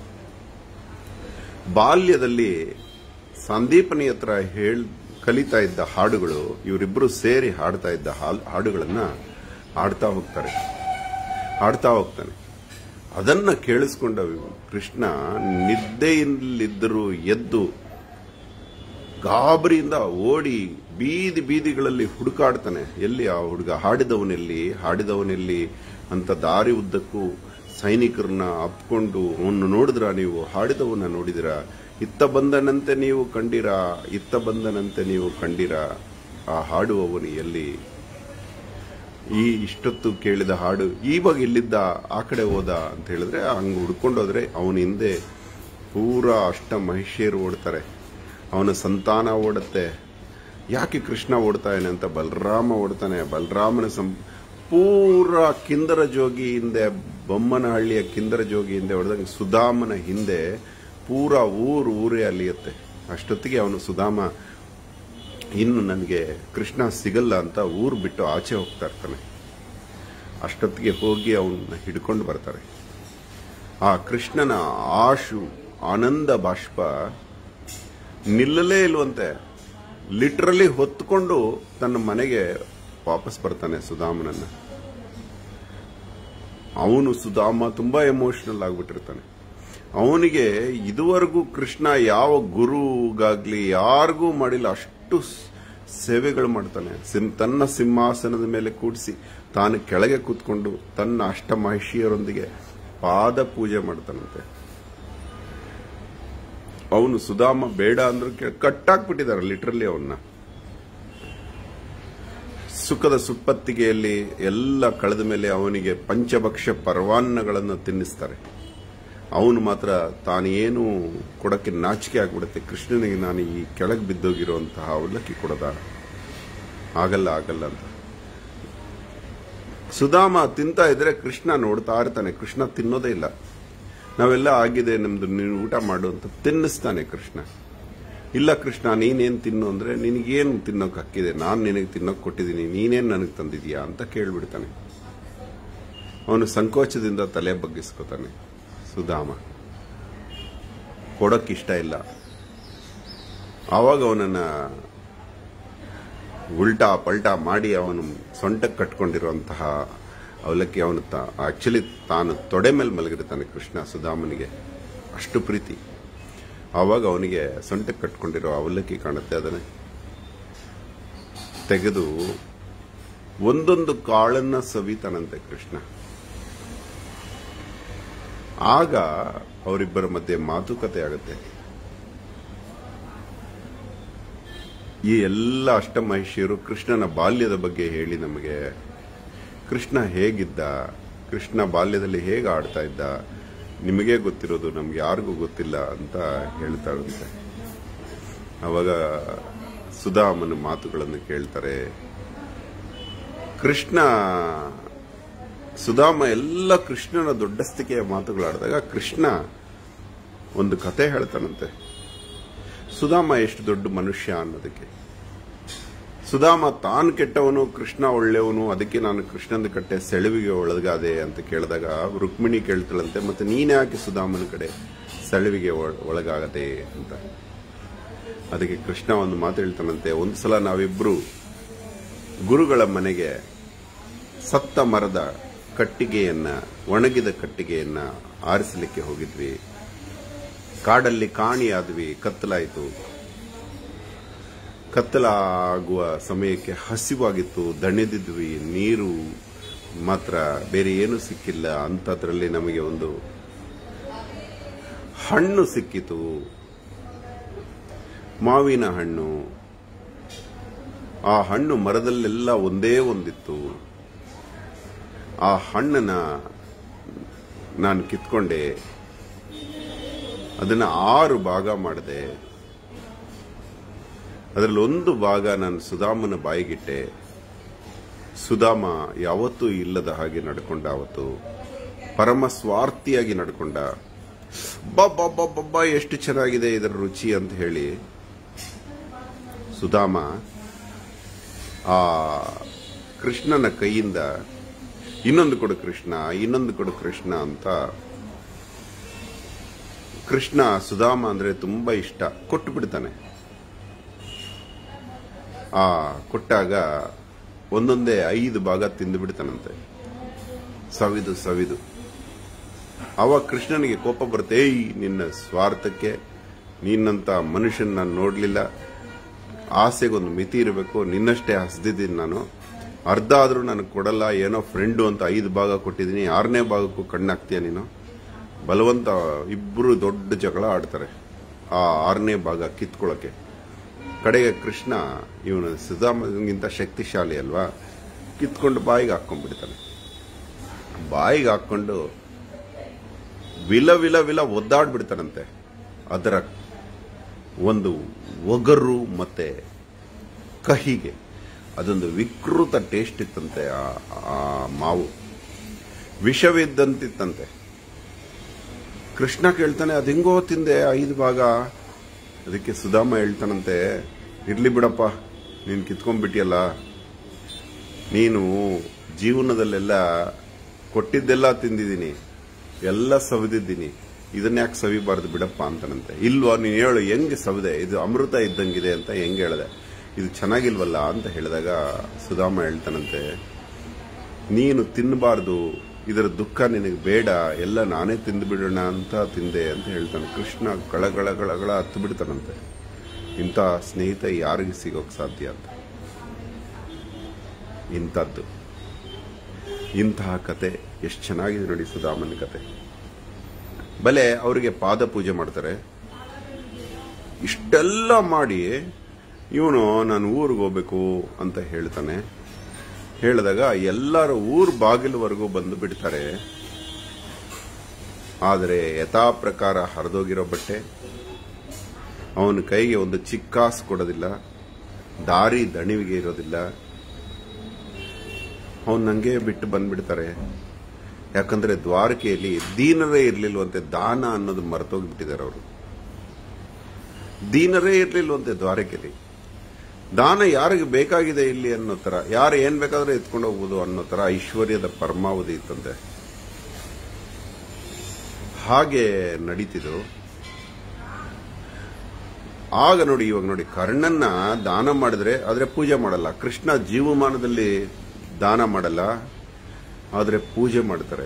ಬಾಲ್ಯದಲ್ಲಿ ಸಂದೀಪನಿ ಹತ್ರ ಹೇಳ್ ಕಲಿತಾ ಇದ್ದ ಹಾಡುಗಳು ಇವರಿಬ್ಬರು ಸೇರಿ ಹಾಡ್ತಾ ಇದ್ದ ಹಾಲ್- ಹಾಡುಗಳನ್ನ ಹಾಡ್ತಾ ಹೋಗ್ತಾರೆ ಹಾಡ್ತಾ ಹೋಗ್ತಾನೆ ಅದನ್ನ ಕೇಳಿಸ್ಕೊಂಡ ಕೃಷ್ಣ ನಿದ್ದೆಯಲ್ಲಿದ್ದರೂ ಎದ್ದು ಗಾಬರಿಯಿಂದ ಓಡಿ ಬೀದಿ ಬೀದಿಗಳಲ್ಲಿ ಹುಡುಕಾಡ್ತಾನೆ ಎಲ್ಲಿ ಆ ಹುಡುಗ ಹಾಡಿದವನೆಲ್ಲಿ ಹಾಡಿದವನೆಲ್ಲಿ ಅಂತ ದಾರಿ ಉದ್ದಕ್ಕೂ ಸೈನಿಕರನ್ನ ಅಪ್ಕೊಂಡು ಅವನು ನೋಡಿದ್ರ ನೀವು ಹಾಡಿದವನ್ನ ನೋಡಿದಿರ ಇತ್ತ ಬಂದನಂತೆ ನೀವು ಕಂಡಿರ ಇತ್ತ ಬಂದನಂತೆ ನೀವು ಕಂಡಿರ ಆ ಹಾಡುವವನು ಎಲ್ಲಿ ಈ ಇಷ್ಟೊತ್ತು ಕೇಳಿದ ಹಾಡು ಇವಾಗ ಇಲ್ಲಿದ್ದ ಆ ಕಡೆ ಹೋದ ಅಂತ ಹೇಳಿದ್ರೆ ಹಂಗೆ ಹುಡ್ಕೊಂಡೋದ್ರೆ ಅವನ ಹಿಂದೆ ಪೂರಾ ಅಷ್ಟ ಮಹಿಷಿಯರು ಓಡ್ತಾರೆ ಅವನ ಸಂತಾನ ಓಡುತ್ತೆ ಯಾಕೆ ಕೃಷ್ಣ ಓಡ್ತಾನೆ ಅಂತ ಬಲರಾಮ ಓಡ್ತಾನೆ ಬಲರಾಮನ ಸಂ ಪೂರಾ ಕಿಂದರ ಜೋಗಿ ಹಿಂದೆ ಬೊಮ್ಮನಹಳ್ಳಿಯ ಕಿಂದರ ಜೋಗಿ ಹಿಂದೆ ಹೊಡೆದಾಗ ಸುಧಾಮನ ಹಿಂದೆ ಪೂರಾ ಊರು ಊರೇ ಅಲಿಯುತ್ತೆ ಅಷ್ಟೊತ್ತಿಗೆ ಅವನು ಸುಧಾಮ ಇನ್ನು ನನಗೆ ಕೃಷ್ಣ ಸಿಗಲ್ಲ ಅಂತ ಊರು ಬಿಟ್ಟು ಆಚೆ ಹೋಗ್ತಾ ಇರ್ತಾನೆ ಅಷ್ಟೊತ್ತಿಗೆ ಹೋಗಿ ಅವನ್ನ ಹಿಡ್ಕೊಂಡು ಬರ್ತಾರೆ ಆ ಕೃಷ್ಣನ ಆಶು ಆನಂದ ಬಾಷ್ಪ ನಿಲ್ಲಲೇ ಇಲ್ವಂತೆ ಲಿಟ್ರಲಿ ಹೊತ್ಕೊಂಡು ತನ್ನ ಮನೆಗೆ ವಾಪಸ್ ಬರ್ತಾನೆ ಸುಧಾಮನನ್ನ ಅವನು ಸುಧಾಮ ತುಂಬಾ ಎಮೋಷನಲ್ ಆಗ್ಬಿಟ್ಟಿರ್ತಾನೆ ಅವನಿಗೆ ಇದುವರೆಗೂ ಕೃಷ್ಣ ಯಾವ ಗುರುಗಾಗ್ಲಿ ಯಾರಿಗೂ ಮಾಡಿಲ್ಲ ಅಷ್ಟು ಸ್- ಸೇವೆಗಳು ಮಾಡ್ತಾನೆ ಸಿಂ ತನ್ನ ಸಿಂಹಾಸನದ ಮೇಲೆ ಕೂಡಿಸಿ ತಾನು ಕೆಳಗೆ ಕೂತ್ಕೊಂಡು ತನ್ನ ಅಷ್ಟ ಮಹಿಷಿಯರೊಂದಿಗೆ ಪಾದ ಪೂಜೆ ಮಾಡ್ತಾನಂತೆ ಅವನು ಸುಧಾಮ ಬೇಡ ಅಂದ್ರೂ ಕೇ- ಕಟ್ಟಾಕ್ಬಿಟ್ಟಿದ್ದಾರೆ ಲಿಟ್ರಲಿ ಅವನ್ನ ಸುಖದ ಸುಪ್ಪತ್ತಿಗೆಯಲ್ಲಿ ಎಲ್ಲ ಕಳೆದ ಮೇಲೆ ಅವನಿಗೆ ಪಂಚಭಕ್ಷ ಪರವಾನ್ನಗಳನ್ನು ತಿನ್ನಿಸ್ತಾರೆ ಅವನು ಮಾತ್ರ ತಾನೇನು ಕೊಡಕ್ಕೆ ನಾಚಿಕೆ ಆಗ್ಬಿಡುತ್ತೆ ಕೃಷ್ಣನಿಗೆ ನಾನು ಈ ಕೆಳಗೆ ಬಿದ್ದೋಗಿರುವಂತಹ ಅವಲಕ್ಕಿ ಕೊಡದ ಆಗಲ್ಲ ಆಗಲ್ಲ ಅಂತ ಸುಧಾಮ ತಿಂತಾ ಇದ್ರೆ ಕೃಷ್ಣ ನೋಡ್ತಾ ಇರ್ತಾನೆ ಕೃಷ್ಣ ತಿನ್ನೋದೇ ಇಲ್ಲ ನಾವೆಲ್ಲ ಆಗಿದೆ ನಮ್ದು ನೀನು ಊಟ ಮಾಡು ಅಂತ ತಿನ್ನಿಸ್ತಾನೆ ಕೃಷ್ಣ ಇಲ್ಲ ಕೃಷ್ಣ ನೀನೇನ್ ತಿನ್ನು ಅಂದ್ರೆ ನಿನಗೇನು ತಿನ್ನೋಕೆ ಹಕ್ಕಿದೆ ನಾನು ನಿನಗೆ ತಿನ್ನೋಕೆ ಕೊಟ್ಟಿದ್ದೀನಿ ನೀನೇನ್ ನನಗೆ ತಂದಿದ್ಯಾ ಅಂತ ಕೇಳ್ಬಿಡ್ತಾನೆ ಅವನು ಸಂಕೋಚದಿಂದ ತಲೆ ಬಗ್ಗಿಸ್ಕೊತಾನೆ ಸುಧಾಮ ಕೊಡೋಕ್ಕಿಷ್ಟ ಇಲ್ಲ ಆವಾಗ ಅವನನ್ನ ಉಲ್ಟಾ ಪಲ್ಟಾ ಮಾಡಿ ಅವನು ಸೊಂಟಕ್ಕೆ ಕಟ್ಕೊಂಡಿರುವಂತಹ ಅವಲಕ್ಕಿ ಅವನು ಆಕ್ಚುಲಿ ತಾನು ತೊಡೆ ಮೇಲೆ ಮಲಗಿರ್ತಾನೆ ಕೃಷ್ಣ ಸುಧಾಮನಿಗೆ ಅಷ್ಟು ಪ್ರೀತಿ ಆವಾಗ ಅವನಿಗೆ ಸೊಂಟಕ್ಕೆ ಕಟ್ಕೊಂಡಿರೋ ಅವಲಕ್ಕಿ ಕಾಣುತ್ತೆ ಅದನ್ನೇ ತೆಗೆದು ಒಂದೊಂದು ಕಾಳನ್ನ ಸವಿತಾನಂತೆ ಕೃಷ್ಣ ಆಗ ಅವರಿಬ್ಬರ ಮಧ್ಯೆ ಮಾತುಕತೆ ಆಗುತ್ತೆ ಈ ಎಲ್ಲ ಅಷ್ಟಮಹಿಷಿಯರು ಕೃಷ್ಣನ ಬಾಲ್ಯದ ಬಗ್ಗೆ ಹೇಳಿ ನಮಗೆ ಕೃಷ್ಣ ಹೇಗಿದ್ದ ಕೃಷ್ಣ ಬಾಲ್ಯದಲ್ಲಿ ಹೇಗೆ ಆಡ್ತಾ ಇದ್ದ ನಿಮಗೇ ಗೊತ್ತಿರೋದು ನಮ್ಗೆ ಯಾರಿಗೂ ಗೊತ್ತಿಲ್ಲ ಅಂತ ಹೇಳ್ತಾರಂತೆ ಅವಾಗ ಸುಧಾಮನ ಮಾತುಗಳನ್ನು ಕೇಳ್ತಾರೆ ಕೃಷ್ಣ ಸುಧಾಮ ಎಲ್ಲ ಕೃಷ್ಣನ ದೊಡ್ಡಸ್ತಿಕೆಯ ಮಾತುಗಳಾಡಿದಾಗ ಕೃಷ್ಣ ಒಂದು ಕತೆ ಹೇಳ್ತಾನಂತೆ ಸುಧಾಮ ಎಷ್ಟು ದೊಡ್ಡ ಮನುಷ್ಯ ಅನ್ನೋದಕ್ಕೆ ಸುಧಾಮ ತಾನು ಕೆಟ್ಟವನು ಕೃಷ್ಣ ಒಳ್ಳೆಯವನು ಅದಕ್ಕೆ ನಾನು ಕೃಷ್ಣನ ಕಟ್ಟೆ ಸೆಳವಿಗೆ ಒಳಗಾದೆ ಅಂತ ಕೇಳಿದಾಗ ರುಕ್ಮಿಣಿ ಕೇಳ್ತಾಳಂತೆ ಮತ್ತೆ ನೀನ್ಯಾಕೆ ಸುಧಾಮನ ಕಡೆ ಸೆಳವಿಗೆ ಒಳ- ಒಳಗಾಗದೆ ಅಂತ ಅದಕ್ಕೆ ಕೃಷ್ಣ ಒಂದು ಮಾತು ಹೇಳ್ತಾನಂತೆ ಒಂದ್ಸಲ ನಾವಿಬ್ರು ಗುರುಗಳ ಮನೆಗೆ ಸತ್ತ ಮರದ ಕಟ್ಟಿಗೆಯನ್ನ ಒಣಗಿದ ಕಟ್ಟಿಗೆಯನ್ನ ಆರಿಸಲಿಕ್ಕೆ ಹೋಗಿದ್ವಿ ಕಾಡಲ್ಲಿ ಕಾಣಿಯಾದ್ವಿ ಕತ್ತಲಾಯಿತು ಕತ್ತಲಾಗುವ ಸಮಯಕ್ಕೆ ಹಸಿವಾಗಿತ್ತು ದಣಿದಿದ್ವಿ ನೀರು ಮಾತ್ರ ಬೇರೆ ಏನು ಸಿಕ್ಕಿಲ್ಲ ಅಂಥದ್ರಲ್ಲಿ ನಮಗೆ ಒಂದು ಹಣ್ಣು ಸಿಕ್ಕಿತು ಮಾವಿನ ಹಣ್ಣು ಆ ಹಣ್ಣು ಮರದಲ್ಲೆಲ್ಲ ಒಂದೇ ಒಂದಿತ್ತು ಆ ಹಣ್ಣನ್ನ ನಾನು ಕಿತ್ಕೊಂಡೆ ಅದನ್ನ ಆರು ಭಾಗ ಮಾಡಿದೆ ಅದರಲ್ಲಿ ಒಂದು ಭಾಗ ನಾನು ಸುಧಾಮನ ಬಾಯಿಗಿಟ್ಟೆ ಸುಧಾಮ ಯಾವತ್ತೂ ಇಲ್ಲದ ಹಾಗೆ ನಡ್ಕೊಂಡ ಅವತ್ತು ಪರಮ ಸ್ವಾರ್ಥಿಯಾಗಿ ನಡ್ಕೊಂಡ ಬಬ್ಬ ಎಷ್ಟು ಚೆನ್ನಾಗಿದೆ ಇದರ ರುಚಿ ಅಂತ ಹೇಳಿ ಸುಧಾಮ ಆ ಕೃಷ್ಣನ ಕೈಯಿಂದ ಇನ್ನೊಂದು ಕೊಡು ಕೃಷ್ಣ ಇನ್ನೊಂದು ಕೊಡು ಕೃಷ್ಣ ಅಂತ ಕೃಷ್ಣ ಸುಧಾಮ ಅಂದ್ರೆ ತುಂಬಾ ಇಷ್ಟ ಕೊಟ್ಟು ಬಿಡ್ತಾನೆ ಆ ಕೊಟ್ಟಾಗ ಒಂದೊಂದೇ ಐದು ಭಾಗ ತಿಂದು ಬಿಡ್ತಾನಂತೆ ಸವಿದು ಸವಿದು ಅವಾಗ ಕೃಷ್ಣನಿಗೆ ಕೋಪ ಬರುತ್ತೆ ಏಯ್ ನಿನ್ನ ಸ್ವಾರ್ಥಕ್ಕೆ ನೀನಂತ ಮನುಷ್ಯನ್ ನಾನು ನೋಡ್ಲಿಲ್ಲ ಆಸೆಗೊಂದು ಮಿತಿ ಇರಬೇಕು ನಿನ್ನಷ್ಟೇ ಹಸ್ದಿದ್ದೀನಿ ನಾನು ಅರ್ಧ ಆದ್ರೂ ನನಗೆ ಕೊಡಲ್ಲ ಏನೋ ಫ್ರೆಂಡು ಅಂತ ಐದು ಭಾಗ ಕೊಟ್ಟಿದ್ದೀನಿ ಆರನೇ ಭಾಗಕ್ಕೂ ಕಣ್ಣಾಕ್ತೀಯ ನೀನು ಬಲವಂತ ಇಬ್ರು ದೊಡ್ಡ ಜಗಳ ಆಡ್ತಾರೆ ಆ ಆರನೇ ಭಾಗ ಕಿತ್ಕೊಳ್ಳೋಕೆ ಕಡೆಗೆ ಕೃಷ್ಣ ಇವನು ಸುಧಾಮಗಿಂತ ಶಕ್ತಿಶಾಲಿ ಅಲ್ವಾ ಕಿತ್ಕೊಂಡು ಬಾಯಿಗೆ ಹಾಕೊಂಡ್ಬಿಡ್ತಾನೆ ಬಾಯಿಗೆ ಹಾಕೊಂಡು ವಿಲ ವಿಲ ವಿಲ ಒದ್ದಾಡ್ಬಿಡ್ತಾನಂತೆ ಅದರ ಒಂದು ಒಗರು ಮತ್ತೆ ಕಹಿಗೆ ಅದೊಂದು ವಿಕೃತ ಟೇಸ್ಟ್ ಇತ್ತಂತೆ ಆ- ಆ ಮಾವು ವಿಷವಿದ್ದಂತಿತ್ತಂತೆ ಕೃಷ್ಣ ಕೇಳ್ತಾನೆ ಅದು ಹೆಂಗೋ ತಿಂದೆ ಐದು ಭಾಗ ಅದಕ್ಕೆ ಸುಧಾಮ ಹೇಳ್ತಾನಂತೆ ಇರ್ಲಿ ಬಿಡಪ್ಪ ನೀನು ಕಿತ್ಕೊಂಡ್ಬಿಟ್ಟಿಯಲ್ಲ ನೀನು ಜೀವನದಲ್ಲೆಲ್ಲ ಕೊಟ್ಟಿದ್ದೆಲ್ಲ ತಿಂದಿದ್ದೀನಿ ಎಲ್ಲ ಸವಿದಿದ್ದೀನಿ ಇದನ್ನ ಯಾಕೆ ಸವಿಬಾರ್ದು ಬಿಡಪ್ಪ ಅಂತಾನಂತೆ ಇಲ್ವಾ ನೀನು ಹೇಳು ಹೆಂಗೆ ಸವಿದೆ ಇದು ಅಮೃತ ಇದ್ದಂಗಿದೆ ಅಂತ ಹೆಂಗೆ ಹೇಳಿದೆ ಇದು ಚೆನ್ನಾಗಿಲ್ವಲ್ಲ ಅಂತ ಹೇಳಿದಾಗ ಸುಧಾಮ ಹೇಳ್ತಾನಂತೆ ನೀನು ತಿನ್ನಬಾರ್ದು ಇದರ ದುಃಖ ನಿನಗೆ ಬೇಡ ಎಲ್ಲ ನಾನೇ ತಿಂದು ಬಿಡೋಣ ಅಂತ ತಿಂದೆ ಅಂತ ಹೇಳ್ತಾನೆ ಕೃಷ್ಣ ಗಳಗಳ ಗಳಗಳ ಹತ್ತು ಬಿಡ್ತಾನಂತೆ ಇಂಥ ಸ್ನೇಹಿತ ಯಾರಿಗೆ ಸಿಗೋಕ್ ಸಾಧ್ಯ ಅಂತ ಇಂಥದ್ದು ಇಂತಹ ಕತೆ ಎಷ್ಟು ಚೆನ್ನಾಗಿದೆ ನೋಡಿ ಸುಧಾಮನ ಕತೆ ಬಲೆ ಅವರಿಗೆ ಪಾದ ಪೂಜೆ ಮಾಡ್ತಾರೆ ಇಷ್ಟೆಲ್ಲ ಮಾಡಿ ಇವನು ನಾನು ಊರಿಗೆ ಹೋಗ್ಬೇಕು ಅಂತ ಹೇಳ್ತಾನೆ ಹೇಳಿದಾಗ ಎಲ್ಲರೂ ಊರ್ ಬಾಗಿಲುವರೆಗೂ ಬಂದು ಬಿಡ್ತಾರೆ ಆದರೆ ಯಥಾ ಪ್ರಕಾರ ಹರಿದೋಗಿರೋ ಬಟ್ಟೆ ಅವನ ಕೈಗೆ ಒಂದು ಚಿಕ್ಕಾಸ್ ಕೊಡೋದಿಲ್ಲ ದಾರಿ ದಣಿವಿಗೆ ಇರೋದಿಲ್ಲ ಅವನ್ ನಂಗೆ ಬಿಟ್ಟು ಬಂದ್ಬಿಡ್ತಾರೆ ಯಾಕಂದ್ರೆ ದ್ವಾರಕೆಯಲ್ಲಿ ದೀನರೇ ಇರ್ಲಿಲ್ವಂತೆ ದಾನ ಅನ್ನೋದು ಮರೆತೋಗ್ಬಿಟ್ಟಿದ್ದಾರೆ ಅವರು ದೀನರೇ ಇರ್ಲಿಲ್ವಂತೆ ದ್ವಾರಕೆಯಲ್ಲಿ ದಾನ ಯಾರಿಗೆ ಬೇಕಾಗಿದೆ ಇಲ್ಲಿ ಅನ್ನೋ ತರ ಯಾರು ಏನ್ ಬೇಕಾದ್ರೂ ಎತ್ಕೊಂಡು ಹೋಗ್ಬೋದು ಅನ್ನೋ ತರ ಐಶ್ವರ್ಯದ ಪರಮಾವಧಿ ಇತ್ತಂತೆ ಹಾಗೆ ನಡೀತಿದ್ರು ಆಗ ನೋಡಿ ಇವಾಗ ನೋಡಿ ಕರ್ಣನ್ನ ದಾನ ಮಾಡಿದ್ರೆ ಆದ್ರೆ ಪೂಜೆ ಮಾಡಲ್ಲ ಕೃಷ್ಣ ಜೀವಮಾನದಲ್ಲಿ ದಾನ ಮಾಡಲ್ಲ ಆದರೆ ಪೂಜೆ ಮಾಡ್ತಾರೆ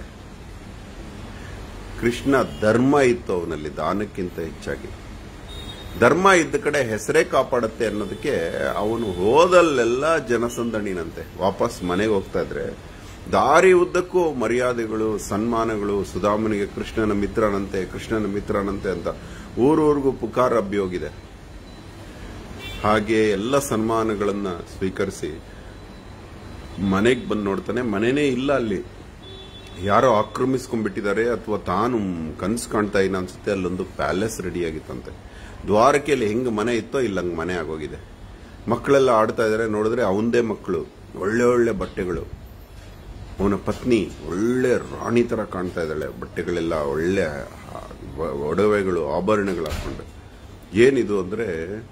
ಕೃಷ್ಣ ಧರ್ಮ ಇತ್ತು ಅವನಲ್ಲಿ ದಾನಕ್ಕಿಂತ ಹೆಚ್ಚಾಗಿ ಧರ್ಮ ಇದ್ದ ಕಡೆ ಹೆಸರೇ ಕಾಪಾಡುತ್ತೆ ಅನ್ನೋದಕ್ಕೆ ಅವನು ಹೋದಲ್ಲೆಲ್ಲ ಜನಸಂದಣಿನಂತೆ ವಾಪಸ್ ಮನೆಗೆ ಹೋಗ್ತಾ ಇದ್ರೆ ದಾರಿ ಉದ್ದಕ್ಕೂ ಮರ್ಯಾದೆಗಳು ಸನ್ಮಾನಗಳು ಸುಧಾಮನಿಗೆ ಕೃಷ್ಣನ ಮಿತ್ರನಂತೆ ಕೃಷ್ಣನ ಮಿತ್ರನಂತೆ ಅಂತ ಊರೂರಿಗೂ ಪುಕಾರ ಹಬ್ಬಿ ಹೋಗಿದೆ ಹಾಗೆ ಎಲ್ಲ ಸನ್ಮಾನಗಳನ್ನ ಸ್ವೀಕರಿಸಿ ಮನೆಗೆ ಬಂದು ನೋಡ್ತಾನೆ ಮನೆನೇ ಇಲ್ಲ ಅಲ್ಲಿ ಯಾರೋ ಆಕ್ರಮಿಸ್ಕೊಂಡ್ಬಿಟ್ಟಿದ್ದಾರೆ ಅಥವಾ ತಾನು ಕನ್ಸು ಕಾಣ್ತಾ ಇಲ್ಲ ಅನ್ಸುತ್ತೆ ಅಲ್ಲೊಂದು ಪ್ಯಾಲೇಸ್ ರೆಡಿ ಆಗಿತ್ತಂತೆ ದ್ವಾರಕೆಯಲ್ಲಿ ಹೆಂಗ್ ಮನೆ ಇತ್ತೋ ಇಲ್ಲಂಗ್ ಮನೆ ಆಗೋಗಿದೆ ಮಕ್ಕಳೆಲ್ಲ ಆಡ್ತಾ ಇದಾರೆ ನೋಡಿದ್ರೆ ಅವಂದೇ ಮಕ್ಕಳು ಒಳ್ಳೆ ಒಳ್ಳೆ ಬಟ್ಟೆಗಳು ಅವನ ಪತ್ನಿ ಒಳ್ಳೆ ರಾಣಿ ತರ ಕಾಣ್ತಾ ಇದ್ದಾಳೆ ಬಟ್ಟೆಗಳೆಲ್ಲ ಒಳ್ಳೆ ಆ, ಒ- ಒಡವೆಗಳು ಆಭರಣಗಳು ಹಾಕೊಂಡು ಏನಿದು ಅಂದ್ರೆ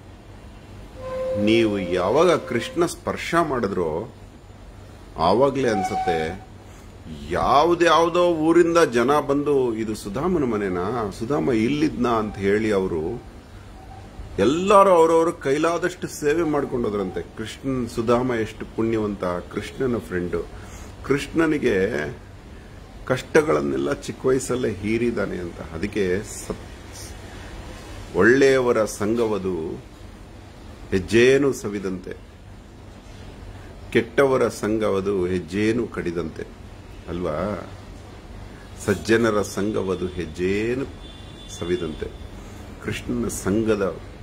ನೀವು ಯಾವಾಗ ಕೃಷ್ಣ ಸ್ಪರ್ಶ ಮಾಡಿದ್ರೋ ಆವಾಗ್ಲೇ ಅನ್ಸತ್ತೆ ಯಾವ್ದ್ಯಾವ್ದೋ ಊರಿಂದ ಜನ ಬಂದು ಇದು ಸುಧಾಮನ ಮನೆನಾ ಸುಧಾಮ ಇಲ್ಲಿದ್ನಾ ಅಂತ ಹೇಳಿ ಅವರು ಎಲ್ಲರೂ ಅವರವರು ಕೈಲಾದಷ್ಟು ಸೇವೆ ಮಾಡ್ಕೊಂಡೋದ್ರಂತೆ ಕೃಷ್ಣನ್ ಸುಧಾಮ ಎಷ್ಟು ಪುಣ್ಯವಂತ ಕೃಷ್ಣನ ಫ್ರೆಂಡು ಕೃಷ್ಣನಿಗೆ ಕಷ್ಟಗಳನ್ನೆಲ್ಲ ಚಿಕ್ಕ ವಯಸ್ಸಲ್ಲೇ ಹೀರಿದಾನೆ ಅಂತ ಅದಕ್ಕೆ ಸತ್ ಒಳ್ಳೆಯವರ ಸಂಘವದು ಹೆಜ್ಜೇನು ಸವಿದಂತೆ ಕೆಟ್ಟವರ ಸಂಘವದು ಹೆಜ್ಜೇನು ಕಡಿದಂತೆ ಅಲ್ವಾ ಸಜ್ಜನರ ಸಂಘವದು ಹೆಜ್ಜೇನು ಸವಿದಂತೆ ಕೃಷ್ಣನ ಸಂಘದ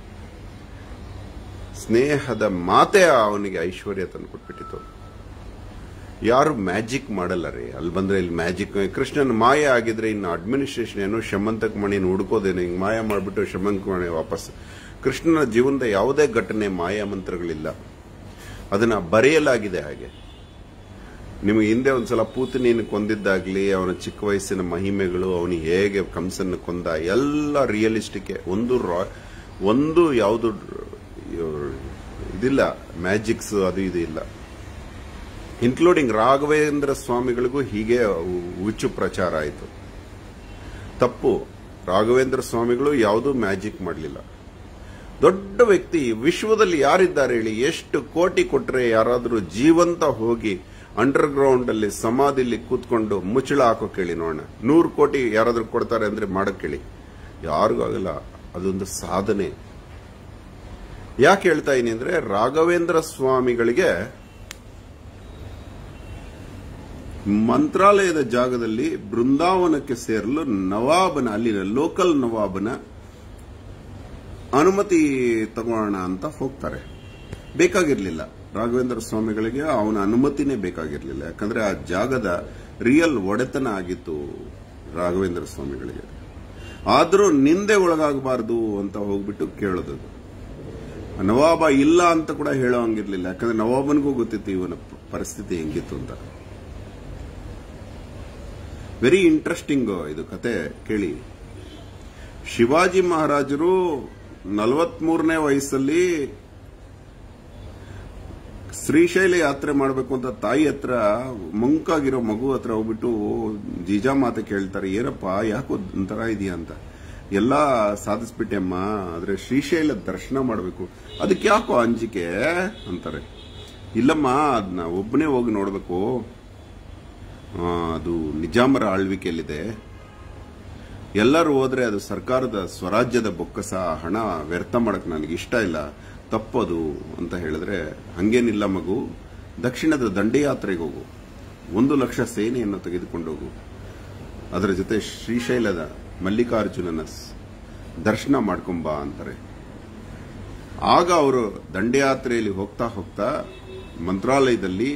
ಸ್ನೇಹದ ಮಾತೆ ಅವನಿಗೆ ಐಶ್ವರ್ಯ ತಂದು ಕೊಟ್ಬಿಟ್ಟಿತ್ತು ಯಾರು ಮ್ಯಾಜಿಕ್ ಮಾಡಲ್ಲ ರೀ ಅಲ್ಲಿ ಬಂದ್ರೆ ಇಲ್ಲಿ ಮ್ಯಾಜಿಕ್ ಕೃಷ್ಣನ ಮಾಯ ಆಗಿದ್ರೆ ಇನ್ನು ಅಡ್ಮಿನಿಸ್ಟ್ರೇಷನ್ ಏನು ಶಮಂತಕ ಮಣಿನ ಹುಡುಕೋದೇನು ಹಿಂಗ್ ಮಾಯ ಮಾಡಿಬಿಟ್ಟು ಶಮಂತಕ ಮಣಿ ವಾಪಸ್ ಕೃಷ್ಣನ ಜೀವನದ ಯಾವುದೇ ಘಟನೆ ಮಾಯ ಮಂತ್ರಗಳಿಲ್ಲ ಅದನ್ನ ಬರೆಯಲಾಗಿದೆ ಹಾಗೆ ನಿಮಗೆ ಹಿಂದೆ ಒಂದ್ಸಲ ಪೂತನಿಯನ್ನು ಕೊಂದಿದ್ದಾಗ್ಲಿ ಅವನ ಚಿಕ್ಕ ವಯಸ್ಸಿನ ಮಹಿಮೆಗಳು ಅವನಿಗೆ ಹೇಗೆ ಕಂಸನ್ನು ಕೊಂದ ಎಲ್ಲ ರಿಯಲಿಸ್ಟಿಕ್ ಒಂದು ರಾ- ಒಂದು ಯಾವುದು ಇದಿಲ್ಲ ಮ್ಯಾಜಿಕ್ಸ್ ಅದು ಇದು ಇಲ್ಲ ಇನ್ಕ್ಲೂಡಿಂಗ್ ರಾಘವೇಂದ್ರ ಸ್ವಾಮಿಗಳಿಗೂ ಹೀಗೆ ಹುಚ್ಚು ಪ್ರಚಾರ ಆಯಿತು ತಪ್ಪು ರಾಘವೇಂದ್ರ ಸ್ವಾಮಿಗಳು ಯಾವುದೂ ಮ್ಯಾಜಿಕ್ ಮಾಡಲಿಲ್ಲ ದೊಡ್ಡ ವ್ಯಕ್ತಿ ವಿಶ್ವದಲ್ಲಿ ಯಾರಿದ್ದಾರೆ ಹೇಳಿ ಎಷ್ಟು ಕೋಟಿ ಕೊಟ್ರೆ ಯಾರಾದರೂ ಜೀವಂತ ಹೋಗಿ ಅಂಡರ್ ಗ್ರೌಂಡ್ ಅಲ್ಲಿ ಸಮಾಧಿಲಿ ಕೂತ್ಕೊಂಡು ಮುಚ್ಚಳ ಹಾಕೋ ಕೇಳಿ ನೋಡೋಣ ನೂರು ಕೋಟಿ ಯಾರಾದ್ರೂ ಕೊಡ್ತಾರೆ ಅಂದ್ರೆ ಮಾಡಕ್ ಕೇಳಿ ಯಾರಿಗೂ ಆಗಲ್ಲ ಅದೊಂದು ಸಾಧನೆ ಯಾಕೆ ಹೇಳ್ತಾ ಇದೀನಿ ಅಂದ್ರೆ ರಾಘವೇಂದ್ರ ಸ್ವಾಮಿಗಳಿಗೆ ಮಂತ್ರಾಲಯದ ಜಾಗದಲ್ಲಿ ಬೃಂದಾವನಕ್ಕೆ ಸೇರಲು ನವಾಬನ ಅಲ್ಲಿನ ಲೋಕಲ್ ನವಾಬನ ಅನುಮತಿ ತಗೋಣ ಅಂತ ಹೋಗ್ತಾರೆ ಬೇಕಾಗಿರ್ಲಿಲ್ಲ ರಾಘವೇಂದ್ರ ಸ್ವಾಮಿಗಳಿಗೆ ಅವನ ಅನುಮತಿನೇ ಬೇಕಾಗಿರ್ಲಿಲ್ಲ ಯಾಕಂದ್ರೆ ಆ ಜಾಗದ ರಿಯಲ್ ಒಡೆತನ ಆಗಿತ್ತು ರಾಘವೇಂದ್ರ ಸ್ವಾಮಿಗಳಿಗೆ ಆದ್ರೂ ನಿಂದೆ ಒಳಗಾಗಬಾರದು ಅಂತ ಹೋಗ್ಬಿಟ್ಟು ಕೇಳೋದು ನವಾಬ ಇಲ್ಲ ಅಂತ ಕೂಡ ಹೇಳೋ ಹಂಗಿರ್ಲಿಲ್ಲ ಯಾಕಂದ್ರೆ ನವಾಬನಿಗೂ ಗೊತ್ತಿತ್ತು ಇವನ ಪರಿಸ್ಥಿತಿ ಹೆಂಗಿತ್ತು ಅಂತ ವೆರಿ ಇಂಟ್ರೆಸ್ಟಿಂಗ್ ಇದು ಕತೆ ಕೇಳಿ ಶಿವಾಜಿ ಮಹಾರಾಜರು ನಲವತ್ಮೂರನೇ ವಯಸ್ಸಲ್ಲಿ ಶ್ರೀಶೈಲ ಯಾತ್ರೆ ಮಾಡಬೇಕು ಅಂತ ತಾಯಿ ಹತ್ರ ಮಂಕಾಗಿರೋ ಮಗು ಹತ್ರ ಹೋಗ್ಬಿಟ್ಟು ಜೀಜಾಮಾತೆ ಕೇಳ್ತಾರೆ ಏನಪ್ಪ ಯಾಕೋ ಒಂಥರ ಇದೆಯಾ ಅಂತ ಎಲ್ಲ ಸಾಧಿಸ್ಬಿಟ್ಟೆ ಅಮ್ಮ ಆದ್ರೆ ಶ್ರೀಶೈಲ ದರ್ಶನ ಮಾಡಬೇಕು ಅದಕ್ಕೆ ಯಾಕೋ ಅಂಜಿಕೆ ಅಂತಾರೆ ಇಲ್ಲಮ್ಮ ಅದನ್ನ ಒಬ್ಬನೇ ಹೋಗಿ ನೋಡ್ಬೇಕು ಆ, ಅದು ನಿಜಾಮರ ಆಳ್ವಿಕೆಯಲ್ಲಿದೆ ಎಲ್ಲರೂ ಹೋದ್ರೆ ಅದು ಸರ್ಕಾರದ ಸ್ವರಾಜ್ಯದ ಬೊಕ್ಕಸ ಹಣ ವ್ಯರ್ಥ ಮಾಡಕ್ ನನಗೆ ಇಷ್ಟ ಇಲ್ಲ ತಪ್ಪದು ಅಂತ ಹೇಳಿದ್ರೆ ಹಂಗೇನಿಲ್ಲ ಮಗು ದಕ್ಷಿಣದ ದಂಡಯಾತ್ರೆಗೆ ಹೋಗು ಒಂದು ಲಕ್ಷ ಸೇನೆಯನ್ನು ತೆಗೆದುಕೊಂಡು ಹೋಗು ಅದರ ಜೊತೆ ಶ್ರೀಶೈಲದ ಮಲ್ಲಿಕಾರ್ಜುನನ ಸ್- ದರ್ಶನ ಮಾಡ್ಕೊಂಬ ಅಂತಾರೆ ಆಗ ಅವರು ದಂಡಯಾತ್ರೆಯಲ್ಲಿ ಹೋಗ್ತಾ ಹೋಗ್ತಾ ಮಂತ್ರಾಲಯದಲ್ಲಿ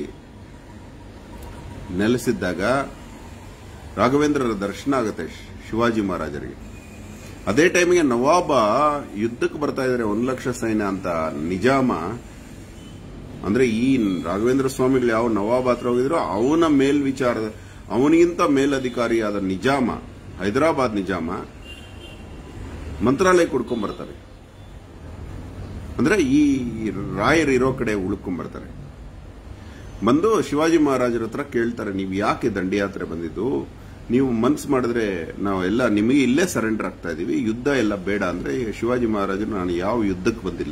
ನೆಲೆಸಿದ್ದಾಗ ರಾಘವೇಂದ್ರರ ದರ್ಶನ ಆಗುತ್ತೆ ಶ್- ಶಿವಾಜಿ ಮಹಾರಾಜರಿಗೆ ಅದೇ ಟೈಮಿಗೆ ನವಾಬ ಯುದ್ಧಕ್ಕೆ ಬರ್ತಾ ಇದ್ದಾರೆ ಒಂದು ಲಕ್ಷ ಸೈನ್ಯ ಅಂತ ನಿಜಾಮ ಅಂದ್ರೆ ಈ ರಾಘವೇಂದ್ರ ಸ್ವಾಮಿಗಳು ಯಾವ ನವಾಬ್ ಹತ್ರ ಹೋಗಿದ್ರು ಅವನ ಮೇಲ್ವಿಚಾರದ ಅವನಿಗಿಂತ ಮೇಲಧಿಕಾರಿಯಾದ ನಿಜಾಮ ಹೈದರಾಬಾದ್ ನಿಜಾಮ ಮಂತ್ರಾಲಯ ಕುಡ್ಕೊಂಡ್ ಬರ್ತಾರೆ ಅಂದ್ರೆ ಈ ರಾಯರ್ ಇರೋ ಕಡೆ ಉಳ್ಕೊಂಡ್ ಬರ್ತಾರೆ ಬಂದು ಶಿವಾಜಿ ಮಹಾರಾಜರ ಹತ್ರ ಕೇಳ್ತಾರೆ ನೀವು ಯಾಕೆ ದಂಡಯಾತ್ರೆ ಬಂದಿದ್ದು ನೀವು ಮನ್ಸು ಮಾಡಿದ್ರೆ ನಾವೆಲ್ಲ ನಿಮಗೆ ಇಲ್ಲೇ ಸರೆಂಡರ್ ಆಗ್ತಾ ಇದೀವಿ ಯುದ್ಧ ಎಲ್ಲ ಬೇಡ ಅಂದ್ರೆ ಶಿವಾಜಿ ಮಹಾರಾಜರು ನಾನು ಯಾವ ಯುದ್ಧಕ್ಕೆ ಬಂದಿಲ್ಲ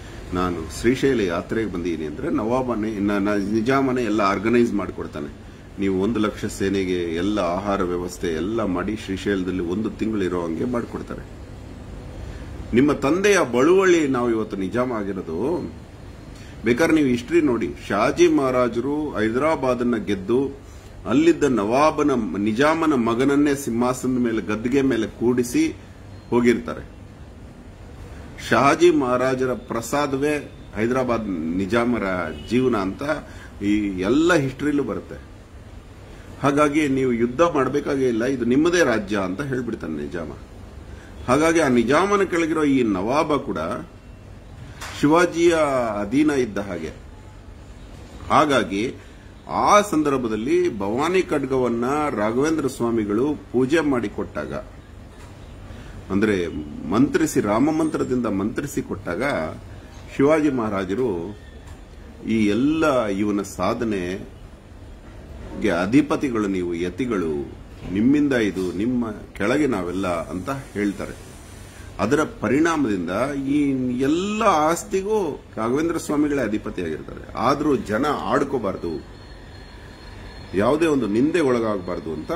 ನಾನು ಶ್ರೀಶೈಲ ಯಾತ್ರೆಗೆ ಬಂದಿದ್ದೀನಿ ಅಂದ್ರೆ ನವಾಬನೇ ನ- ನ- ನಿಜಾಮನೇ ಎಲ್ಲ ಆರ್ಗನೈಸ್ ಮಾಡಿಕೊಡ್ತಾನೆ ನೀವು ಒಂದು ಲಕ್ಷ ಸೇನೆಗೆ ಎಲ್ಲ ಆಹಾರ ವ್ಯವಸ್ಥೆ ಎಲ್ಲ ಮಾಡಿ ಶ್ರೀಶೈಲದಲ್ಲಿ ಒಂದು ತಿಂಗಳು ಇರೋ ಹಂಗೆ ಮಾಡಿಕೊಡ್ತಾರೆ ನಿಮ್ಮ ತಂದೆಯ ಬಳುವಳಿ ನಾವು ಇವತ್ತು ನಿಜಾಮ ಆಗಿರೋದು ಬೇಕಾದ್ರೆ ನೀವು ಹಿಸ್ಟ್ರಿ ನೋಡಿ ಶಾಜಿ ಮಹಾರಾಜರು ಹೈದರಾಬಾದನ್ನ ಗೆದ್ದು ಅಲ್ಲಿದ್ದ ನವಾಬನ ನಿಜಾಮನ ಮಗನನ್ನೇ ಸಿಂಹಾಸನದ ಮೇಲೆ ಗದ್ದಿಗೆ ಮೇಲೆ ಕೂಡಿಸಿ ಹೋಗಿರ್ತಾರೆ ಶಹಾಜಿ ಮಹಾರಾಜರ ಪ್ರಸಾದವೇ ಹೈದರಾಬಾದ್ ನಿಜಾಮರ ಜೀವನ ಅಂತ ಈ ಎಲ್ಲ ಹಿಸ್ಟ್ರಿಲೂ ಬರುತ್ತೆ ಹಾಗಾಗಿ ನೀವು ಯುದ್ಧ ಮಾಡಬೇಕಾಗೇ ಇಲ್ಲ ಇದು ನಿಮ್ಮದೇ ರಾಜ್ಯ ಅಂತ ಹೇಳ್ಬಿಡ್ತಾನೆ ನಿಜಾಮ ಹಾಗಾಗಿ ಆ ನಿಜಾಮನ ಕೆಳಗಿರೋ ಈ ನವಾಬ ಕೂಡ ಶಿವಾಜಿಯ ಅಧೀನ ಇದ್ದ ಹಾಗೆ ಹಾಗಾಗಿ ಆ ಸಂದರ್ಭದಲ್ಲಿ ಭವಾನಿ ಖಡ್ಗವನ್ನ ರಾಘವೇಂದ್ರ ಸ್ವಾಮಿಗಳು ಪೂಜೆ ಮಾಡಿಕೊಟ್ಟಾಗ ಅಂದ್ರೆ ಮಂತ್ರಿಸಿ ರಾಮ ಮಂತ್ರದಿಂದ ಮಂತ್ರಿಸಿ ಕೊಟ್ಟಾಗ ಶಿವಾಜಿ ಮಹಾರಾಜರು ಈ ಎಲ್ಲ ಇವನ ಸಾಧನೆಗೆ ಅಧಿಪತಿಗಳು ನೀವು ಯತಿಗಳು ನಿಮ್ಮಿಂದ ಇದು ನಿಮ್ಮ ಕೆಳಗೆ ನಾವೆಲ್ಲ ಅಂತ ಹೇಳ್ತಾರೆ ಅದರ ಪರಿಣಾಮದಿಂದ ಈ ಎಲ್ಲ ಆಸ್ತಿಗೂ ರಾಘವೇಂದ್ರ ಸ್ವಾಮಿಗಳೇ ಅಧಿಪತಿಯಾಗಿರ್ತಾರೆ ಆದರೂ ಜನ ಆಡ್ಕೋಬಾರ್ದು ಯಾವುದೇ ಒಂದು ನಿಂದೆ ಒಳಗಾಗಬಾರ್ದು ಅಂತ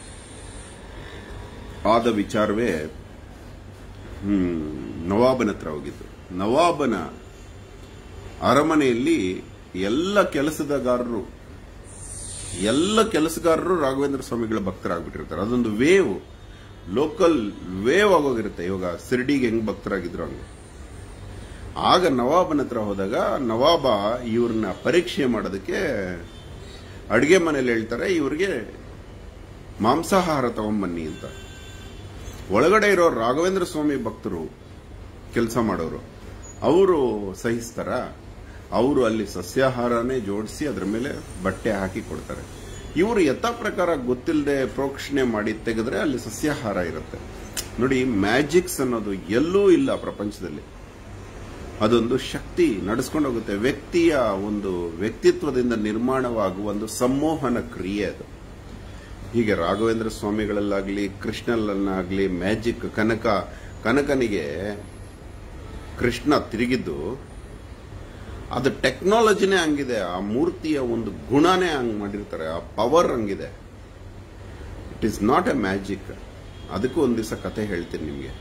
ಆದ ವಿಚಾರವೇ ಹ್ಮ್, ನವಾಬನ ಹತ್ರ ಹೋಗಿದ್ದು ನವಾಬನ ಅರಮನೆಯಲ್ಲಿ ಎಲ್ಲ ಕೆಲಸದಗಾರರು ಎಲ್ಲ ಕೆಲಸಗಾರರು ರಾಘವೇಂದ್ರ ಸ್ವಾಮಿಗಳ ಭಕ್ತರಾಗ್ಬಿಟ್ಟಿರ್ತಾರೆ ಅದೊಂದು ವೇವ್ ಲೋಕಲ್ ವೇವ್ ಆಗೋಗಿರುತ್ತೆ ಇವಾಗ ಸಿರ್ಡಿಗೆ ಹೆಂಗ್ ಭಕ್ತರಾಗಿದ್ರು ಹಂಗೆ ಆಗ ನವಾಬನ ಹತ್ರ ಹೋದಾಗ ನವಾಬ ಇವ್ರನ್ನ ಪರೀಕ್ಷೆ ಮಾಡೋದಕ್ಕೆ ಅಡಿಗೆ ಮನೇಲಿ ಹೇಳ್ತಾರೆ ಇವ್ರಿಗೆ ಮಾಂಸಾಹಾರ ತಗೊಂಬನ್ನಿ ಅಂತ ಒಳಗಡೆ ಇರೋ ರಾಘವೇಂದ್ರ ಸ್ವಾಮಿ ಭಕ್ತರು ಕೆಲಸ ಮಾಡೋರು ಅವರು ಸಹಿಸ್ತಾರ ಅವರು ಅಲ್ಲಿ ಸಸ್ಯಾಹಾರನೇ ಜೋಡಿಸಿ ಅದರ ಮೇಲೆ ಬಟ್ಟೆ ಹಾಕಿ ಕೊಡ್ತಾರೆ ಇವರು ಯಥಾ ಪ್ರಕಾರ ಗೊತ್ತಿಲ್ಲದೆ ಪ್ರೋಕ್ಷಣೆ ಮಾಡಿ ತೆಗೆದ್ರೆ ಅಲ್ಲಿ ಸಸ್ಯಾಹಾರ ಇರುತ್ತೆ ನೋಡಿ ಮ್ಯಾಜಿಕ್ಸ್ ಅನ್ನೋದು ಎಲ್ಲೂ ಇಲ್ಲ ಪ್ರಪಂಚದಲ್ಲಿ ಅದೊಂದು ಶಕ್ತಿ ನಡೆಸ್ಕೊಂಡು ಹೋಗುತ್ತೆ ವ್ಯಕ್ತಿಯ ಒಂದು ವ್ಯಕ್ತಿತ್ವದಿಂದ ನಿರ್ಮಾಣವಾಗುವ ಒಂದು ಸಂಮೋಹನ ಕ್ರಿಯೆ ಅದು ಹೀಗೆ ರಾಘವೇಂದ್ರ ಸ್ವಾಮಿಗಳಲ್ಲಾಗ್ಲಿ ಕೃಷ್ಣಲ್ಲನ್ನಾಗ್ಲಿ ಮ್ಯಾಜಿಕ್ ಕನಕ ಕನಕನಿಗೆ ಕೃಷ್ಣ ತಿರುಗಿದ್ದು ಅದು ಟೆಕ್ನಾಲಜಿನೇ ಹಂಗಿದೆ ಆ ಮೂರ್ತಿಯ ಒಂದು ಗುಣನೇ ಹಂಗ್ ಮಾಡಿರ್ತಾರೆ ಆ ಪವರ್ ಹಂಗಿದೆ it is not a magic ಅದಕ್ಕೂ ಒಂದು ದಿವಸ ಕತೆ ಹೇಳ್ತೀನಿ ನಿಮಗೆ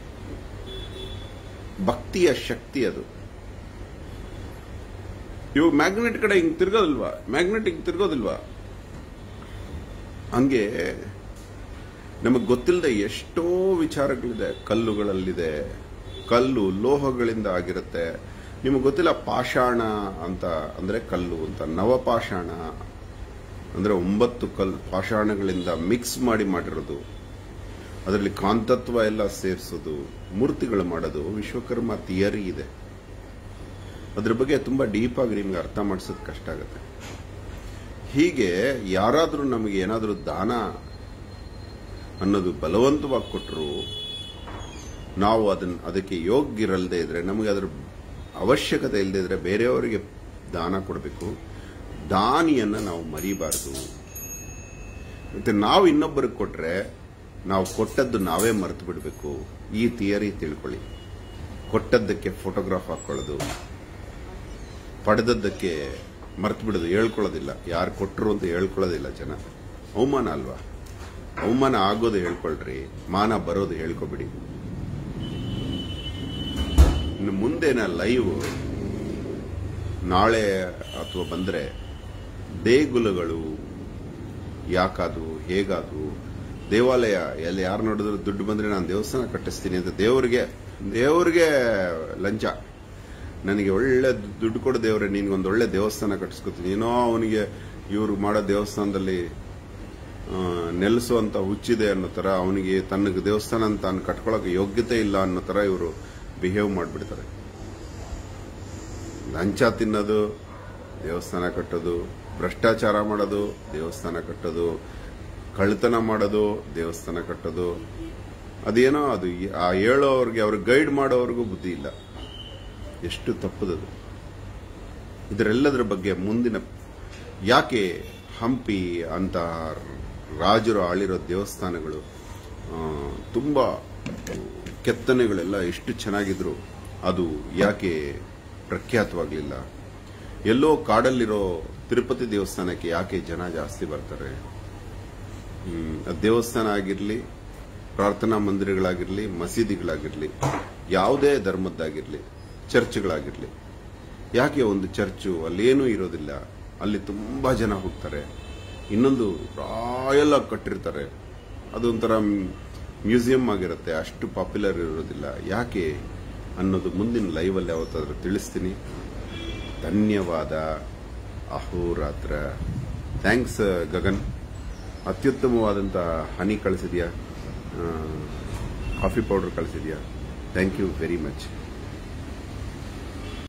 ಭಕ್ತಿಯ ಶಕ್ತಿ ಅದು ಇವಾಗ ಮ್ಯಾಗ್ನೆಟ್ ಕಡೆ ಹಿಂಗ್ ತಿರ್ಗೋದಿಲ್ವಾ ಮ್ಯಾಗ್ನೆಟ್ ಹಿಂಗ್ ತಿರ್ಗೋದಿಲ್ವಾ ಹಂಗೆ ನಮಗೆ ಗೊತ್ತಿಲ್ಲದೆ ಎಷ್ಟೋ ವಿಚಾರಗಳಿದೆ ಕಲ್ಲುಗಳಲ್ಲಿದೆ ಕಲ್ಲು ಲೋಹಗಳಿಂದ ಆಗಿರುತ್ತೆ ನಿಮಗೆ ಗೊತ್ತಿಲ್ಲ ಪಾಷಾಣ ಅಂತ ಅಂದ್ರೆ ಕಲ್ಲು ಅಂತ ನವಪಾಷಾಣ ಅಂದ್ರೆ ಒಂಬತ್ತು ಕಲ್ಲು ಪಾಷಾಣಗಳಿಂದ ಮಿಕ್ಸ್ ಮಾಡಿ ಮಾಡಿರೋದು ಅದರಲ್ಲಿ ಕಾಂತತ್ವ ಎಲ್ಲ ಸೇರಿಸೋದು ಮೂರ್ತಿಗಳು ಮಾಡೋದು ವಿಶ್ವಕರ್ಮ ಥಿಯರಿ ಇದೆ ಅದ್ರ ಬಗ್ಗೆ ತುಂಬಾ ಡೀಪ್ ಆಗಿ ನಿಮ್ಗೆ ಅರ್ಥ ಮಾಡಿಸೋದು ಕಷ್ಟ ಆಗುತ್ತೆ ಹೀಗೆ ಯಾರಾದರೂ ನಮಗೆ ಏನಾದರೂ ದಾನ ಅನ್ನೋದು ಬಲವಂತವಾಗಿ ಕೊಟ್ಟರು ನಾವು ಅದನ್ನ ಅದಕ್ಕೆ ಯೋಗ್ಯರಲ್ಲದೆ ಇದ್ರೆ ನಮಗೆ ಅದರ ಅವಶ್ಯಕತೆ ಇಲ್ಲದೆ ಇದ್ರೆ ಬೇರೆಯವರಿಗೆ ದಾನ ಕೊಡಬೇಕು ದಾನಿಯನ್ನ ನಾವು ಮರಿಬಾರದು ಮತ್ತೆ ನಾವು ಇನ್ನೊಬ್ಬರಿಗೆ ಕೊಟ್ರೆ ನಾವು ಕೊಟ್ಟದ್ದು ನಾವೇ ಮರೆತು ಬಿಡಬೇಕು ಈ ಥಿಯರಿ ತಿಳ್ಕೊಳ್ಳಿ ಕೊಟ್ಟದ್ದಕ್ಕೆ ಫೋಟೋಗ್ರಾಫ್ ಹಾಕೊಳ್ಳೋದು ಪಡೆದದ್ದಕ್ಕೆ ಮರ್ತು ಬಿಡೋದು ಹೇಳ್ಕೊಳ್ಳೋದಿಲ್ಲ ಯಾರು ಕೊಟ್ಟರು ಅಂತ ಹೇಳ್ಕೊಳ್ಳೋದಿಲ್ಲ ಜನ ಅವಮಾನ ಅಲ್ವಾ ಅವಮಾನ ಆಗೋದು ಹೇಳ್ಕೊಳ್ರಿ ಮಾನ ಬರೋದು ಹೇಳ್ಕೊಬಿಡಿ ಇನ್ನು ಮುಂದೇನ ಲೈವ್ ನಾಳೆ ಅಥವಾ ಬಂದ್ರೆ ದೇಗುಲಗಳು ಯಾಕಾದು ಹೇಗಾದು ದೇವಾಲಯ ಎಲ್ಲಿ ಯಾರು ನೋಡಿದ್ರು ದುಡ್ಡು ಬಂದ್ರೆ ನಾನು ದೇವಸ್ಥಾನ ಕಟ್ಟಿಸ್ತೀನಿ ಅಂತ ದೇವರಿಗೆ ದೇವರಿಗೆ ಲಂಚ ನನಗೆ ಒಳ್ಳೆ ದುಡ್ಡು ಕೊಡು ದೇವ್ರೆ ನಿನ್ಗೊಂದು ಒಳ್ಳೆ ದೇವಸ್ಥಾನ ಕಟ್ಟಿಸ್ಕೊತೀನಿ ಏನೋ ಅವನಿಗೆ ಇವ್ರು ಮಾಡೋ ದೇವಸ್ಥಾನದಲ್ಲಿ ಆ, ನೆಲೆಸುವಂತ ಹುಚ್ಚಿದೆ ಅನ್ನೋ ತರ ಅವನಿಗೆ ತನ್ನಗೆ ದೇವಸ್ಥಾನ ಅಂತ ತಾನು ಕಟ್ಕೊಳಕ್ಕೆ ಯೋಗ್ಯತೆ ಇಲ್ಲ ಅನ್ನೋ ತರ ಇವರು ಬಿಹೇವ್ ಮಾಡಿಬಿಡ್ತಾರೆ ಲಂಚ ತಿನ್ನೋದು ದೇವಸ್ಥಾನ ಕಟ್ಟೋದು ಭ್ರಷ್ಟಾಚಾರ ಮಾಡೋದು ದೇವಸ್ಥಾನ ಕಟ್ಟೋದು ಕಳ್ತನ ಮಾಡೋದು ದೇವಸ್ಥಾನ ಕಟ್ಟೋದು ಅದೇನೋ ಅದು ಆ ಹೇಳೋವ್ರಿಗೆ ಅವ್ರಿಗೆ ಗೈಡ್ ಮಾಡೋವ್ರಿಗೂ ಬುದ್ಧಿ ಇಲ್ಲ ಎಷ್ಟು ತಪ್ಪದದು ಇದರೆಲ್ಲದರ ಬಗ್ಗೆ ಮುಂದಿನ ಯಾಕೆ ಹಂಪಿ ಅಂತ ರಾಜರು ಆಳಿರೋ ದೇವಸ್ಥಾನಗಳು ಆ, ತುಂಬಾ ಕೆತ್ತನೆಗಳೆಲ್ಲ ಎಷ್ಟು ಚೆನ್ನಾಗಿದ್ರು ಅದು ಯಾಕೆ ಪ್ರಖ್ಯಾತವಾಗಲಿಲ್ಲ ಎಲ್ಲೋ ಕಾಡಲ್ಲಿರೋ ತಿರುಪತಿ ದೇವಸ್ಥಾನಕ್ಕೆ ಯಾಕೆ ಜನ ಜಾಸ್ತಿ ಬರ್ತಾರೆ ಹ್ಮ್, ಅದ್ ದೇವಸ್ಥಾನ ಆಗಿರ್ಲಿ ಪ್ರಾರ್ಥನಾ ಮಂದಿರಗಳಾಗಿರ್ಲಿ ಮಸೀದಿಗಳಾಗಿರ್ಲಿ ಯಾವುದೇ ಧರ್ಮದ್ದಾಗಿರ್ಲಿ ಚರ್ಚ್ಗಳಾಗಿರ್ಲಿ ಯಾಕೆ ಒಂದು ಚರ್ಚು ಅಲ್ಲೇನೂ ಇರೋದಿಲ್ಲ ಅಲ್ಲಿ ತುಂಬಾ ಜನ ಹೋಗ್ತಾರೆ ಇನ್ನೊಂದು ರಾಯಲ್ ಆಗಿ ಕಟ್ಟಿರ್ತಾರೆ ಅದೊಂಥರ ಮ್ಯೂಸಿಯಂ ಆಗಿರುತ್ತೆ ಅಷ್ಟು ಪಾಪ್ಯುಲರ್ ಇರೋದಿಲ್ಲ ಯಾಕೆ ಅನ್ನೋದು ಮುಂದಿನ ಲೈವಲ್ಲಿ ಯಾವತ್ತಾದ್ರೂ ತಿಳಿಸ್ತೀನಿ ಧನ್ಯವಾದ ಅಹೋರಾತ್ರ ಥ್ಯಾಂಕ್ಸ್ ಗಗನ್ ಅತ್ಯುತ್ತಮವಾದಂಥ ಹನಿ ಕಳಿಸಿದ್ಯಾ ಕಾಫಿ ಪೌಡರ್ ಕಳಿಸಿದ್ಯಾ ಥ್ಯಾಂಕ್ ಯು ವೆರಿ ಮಚ್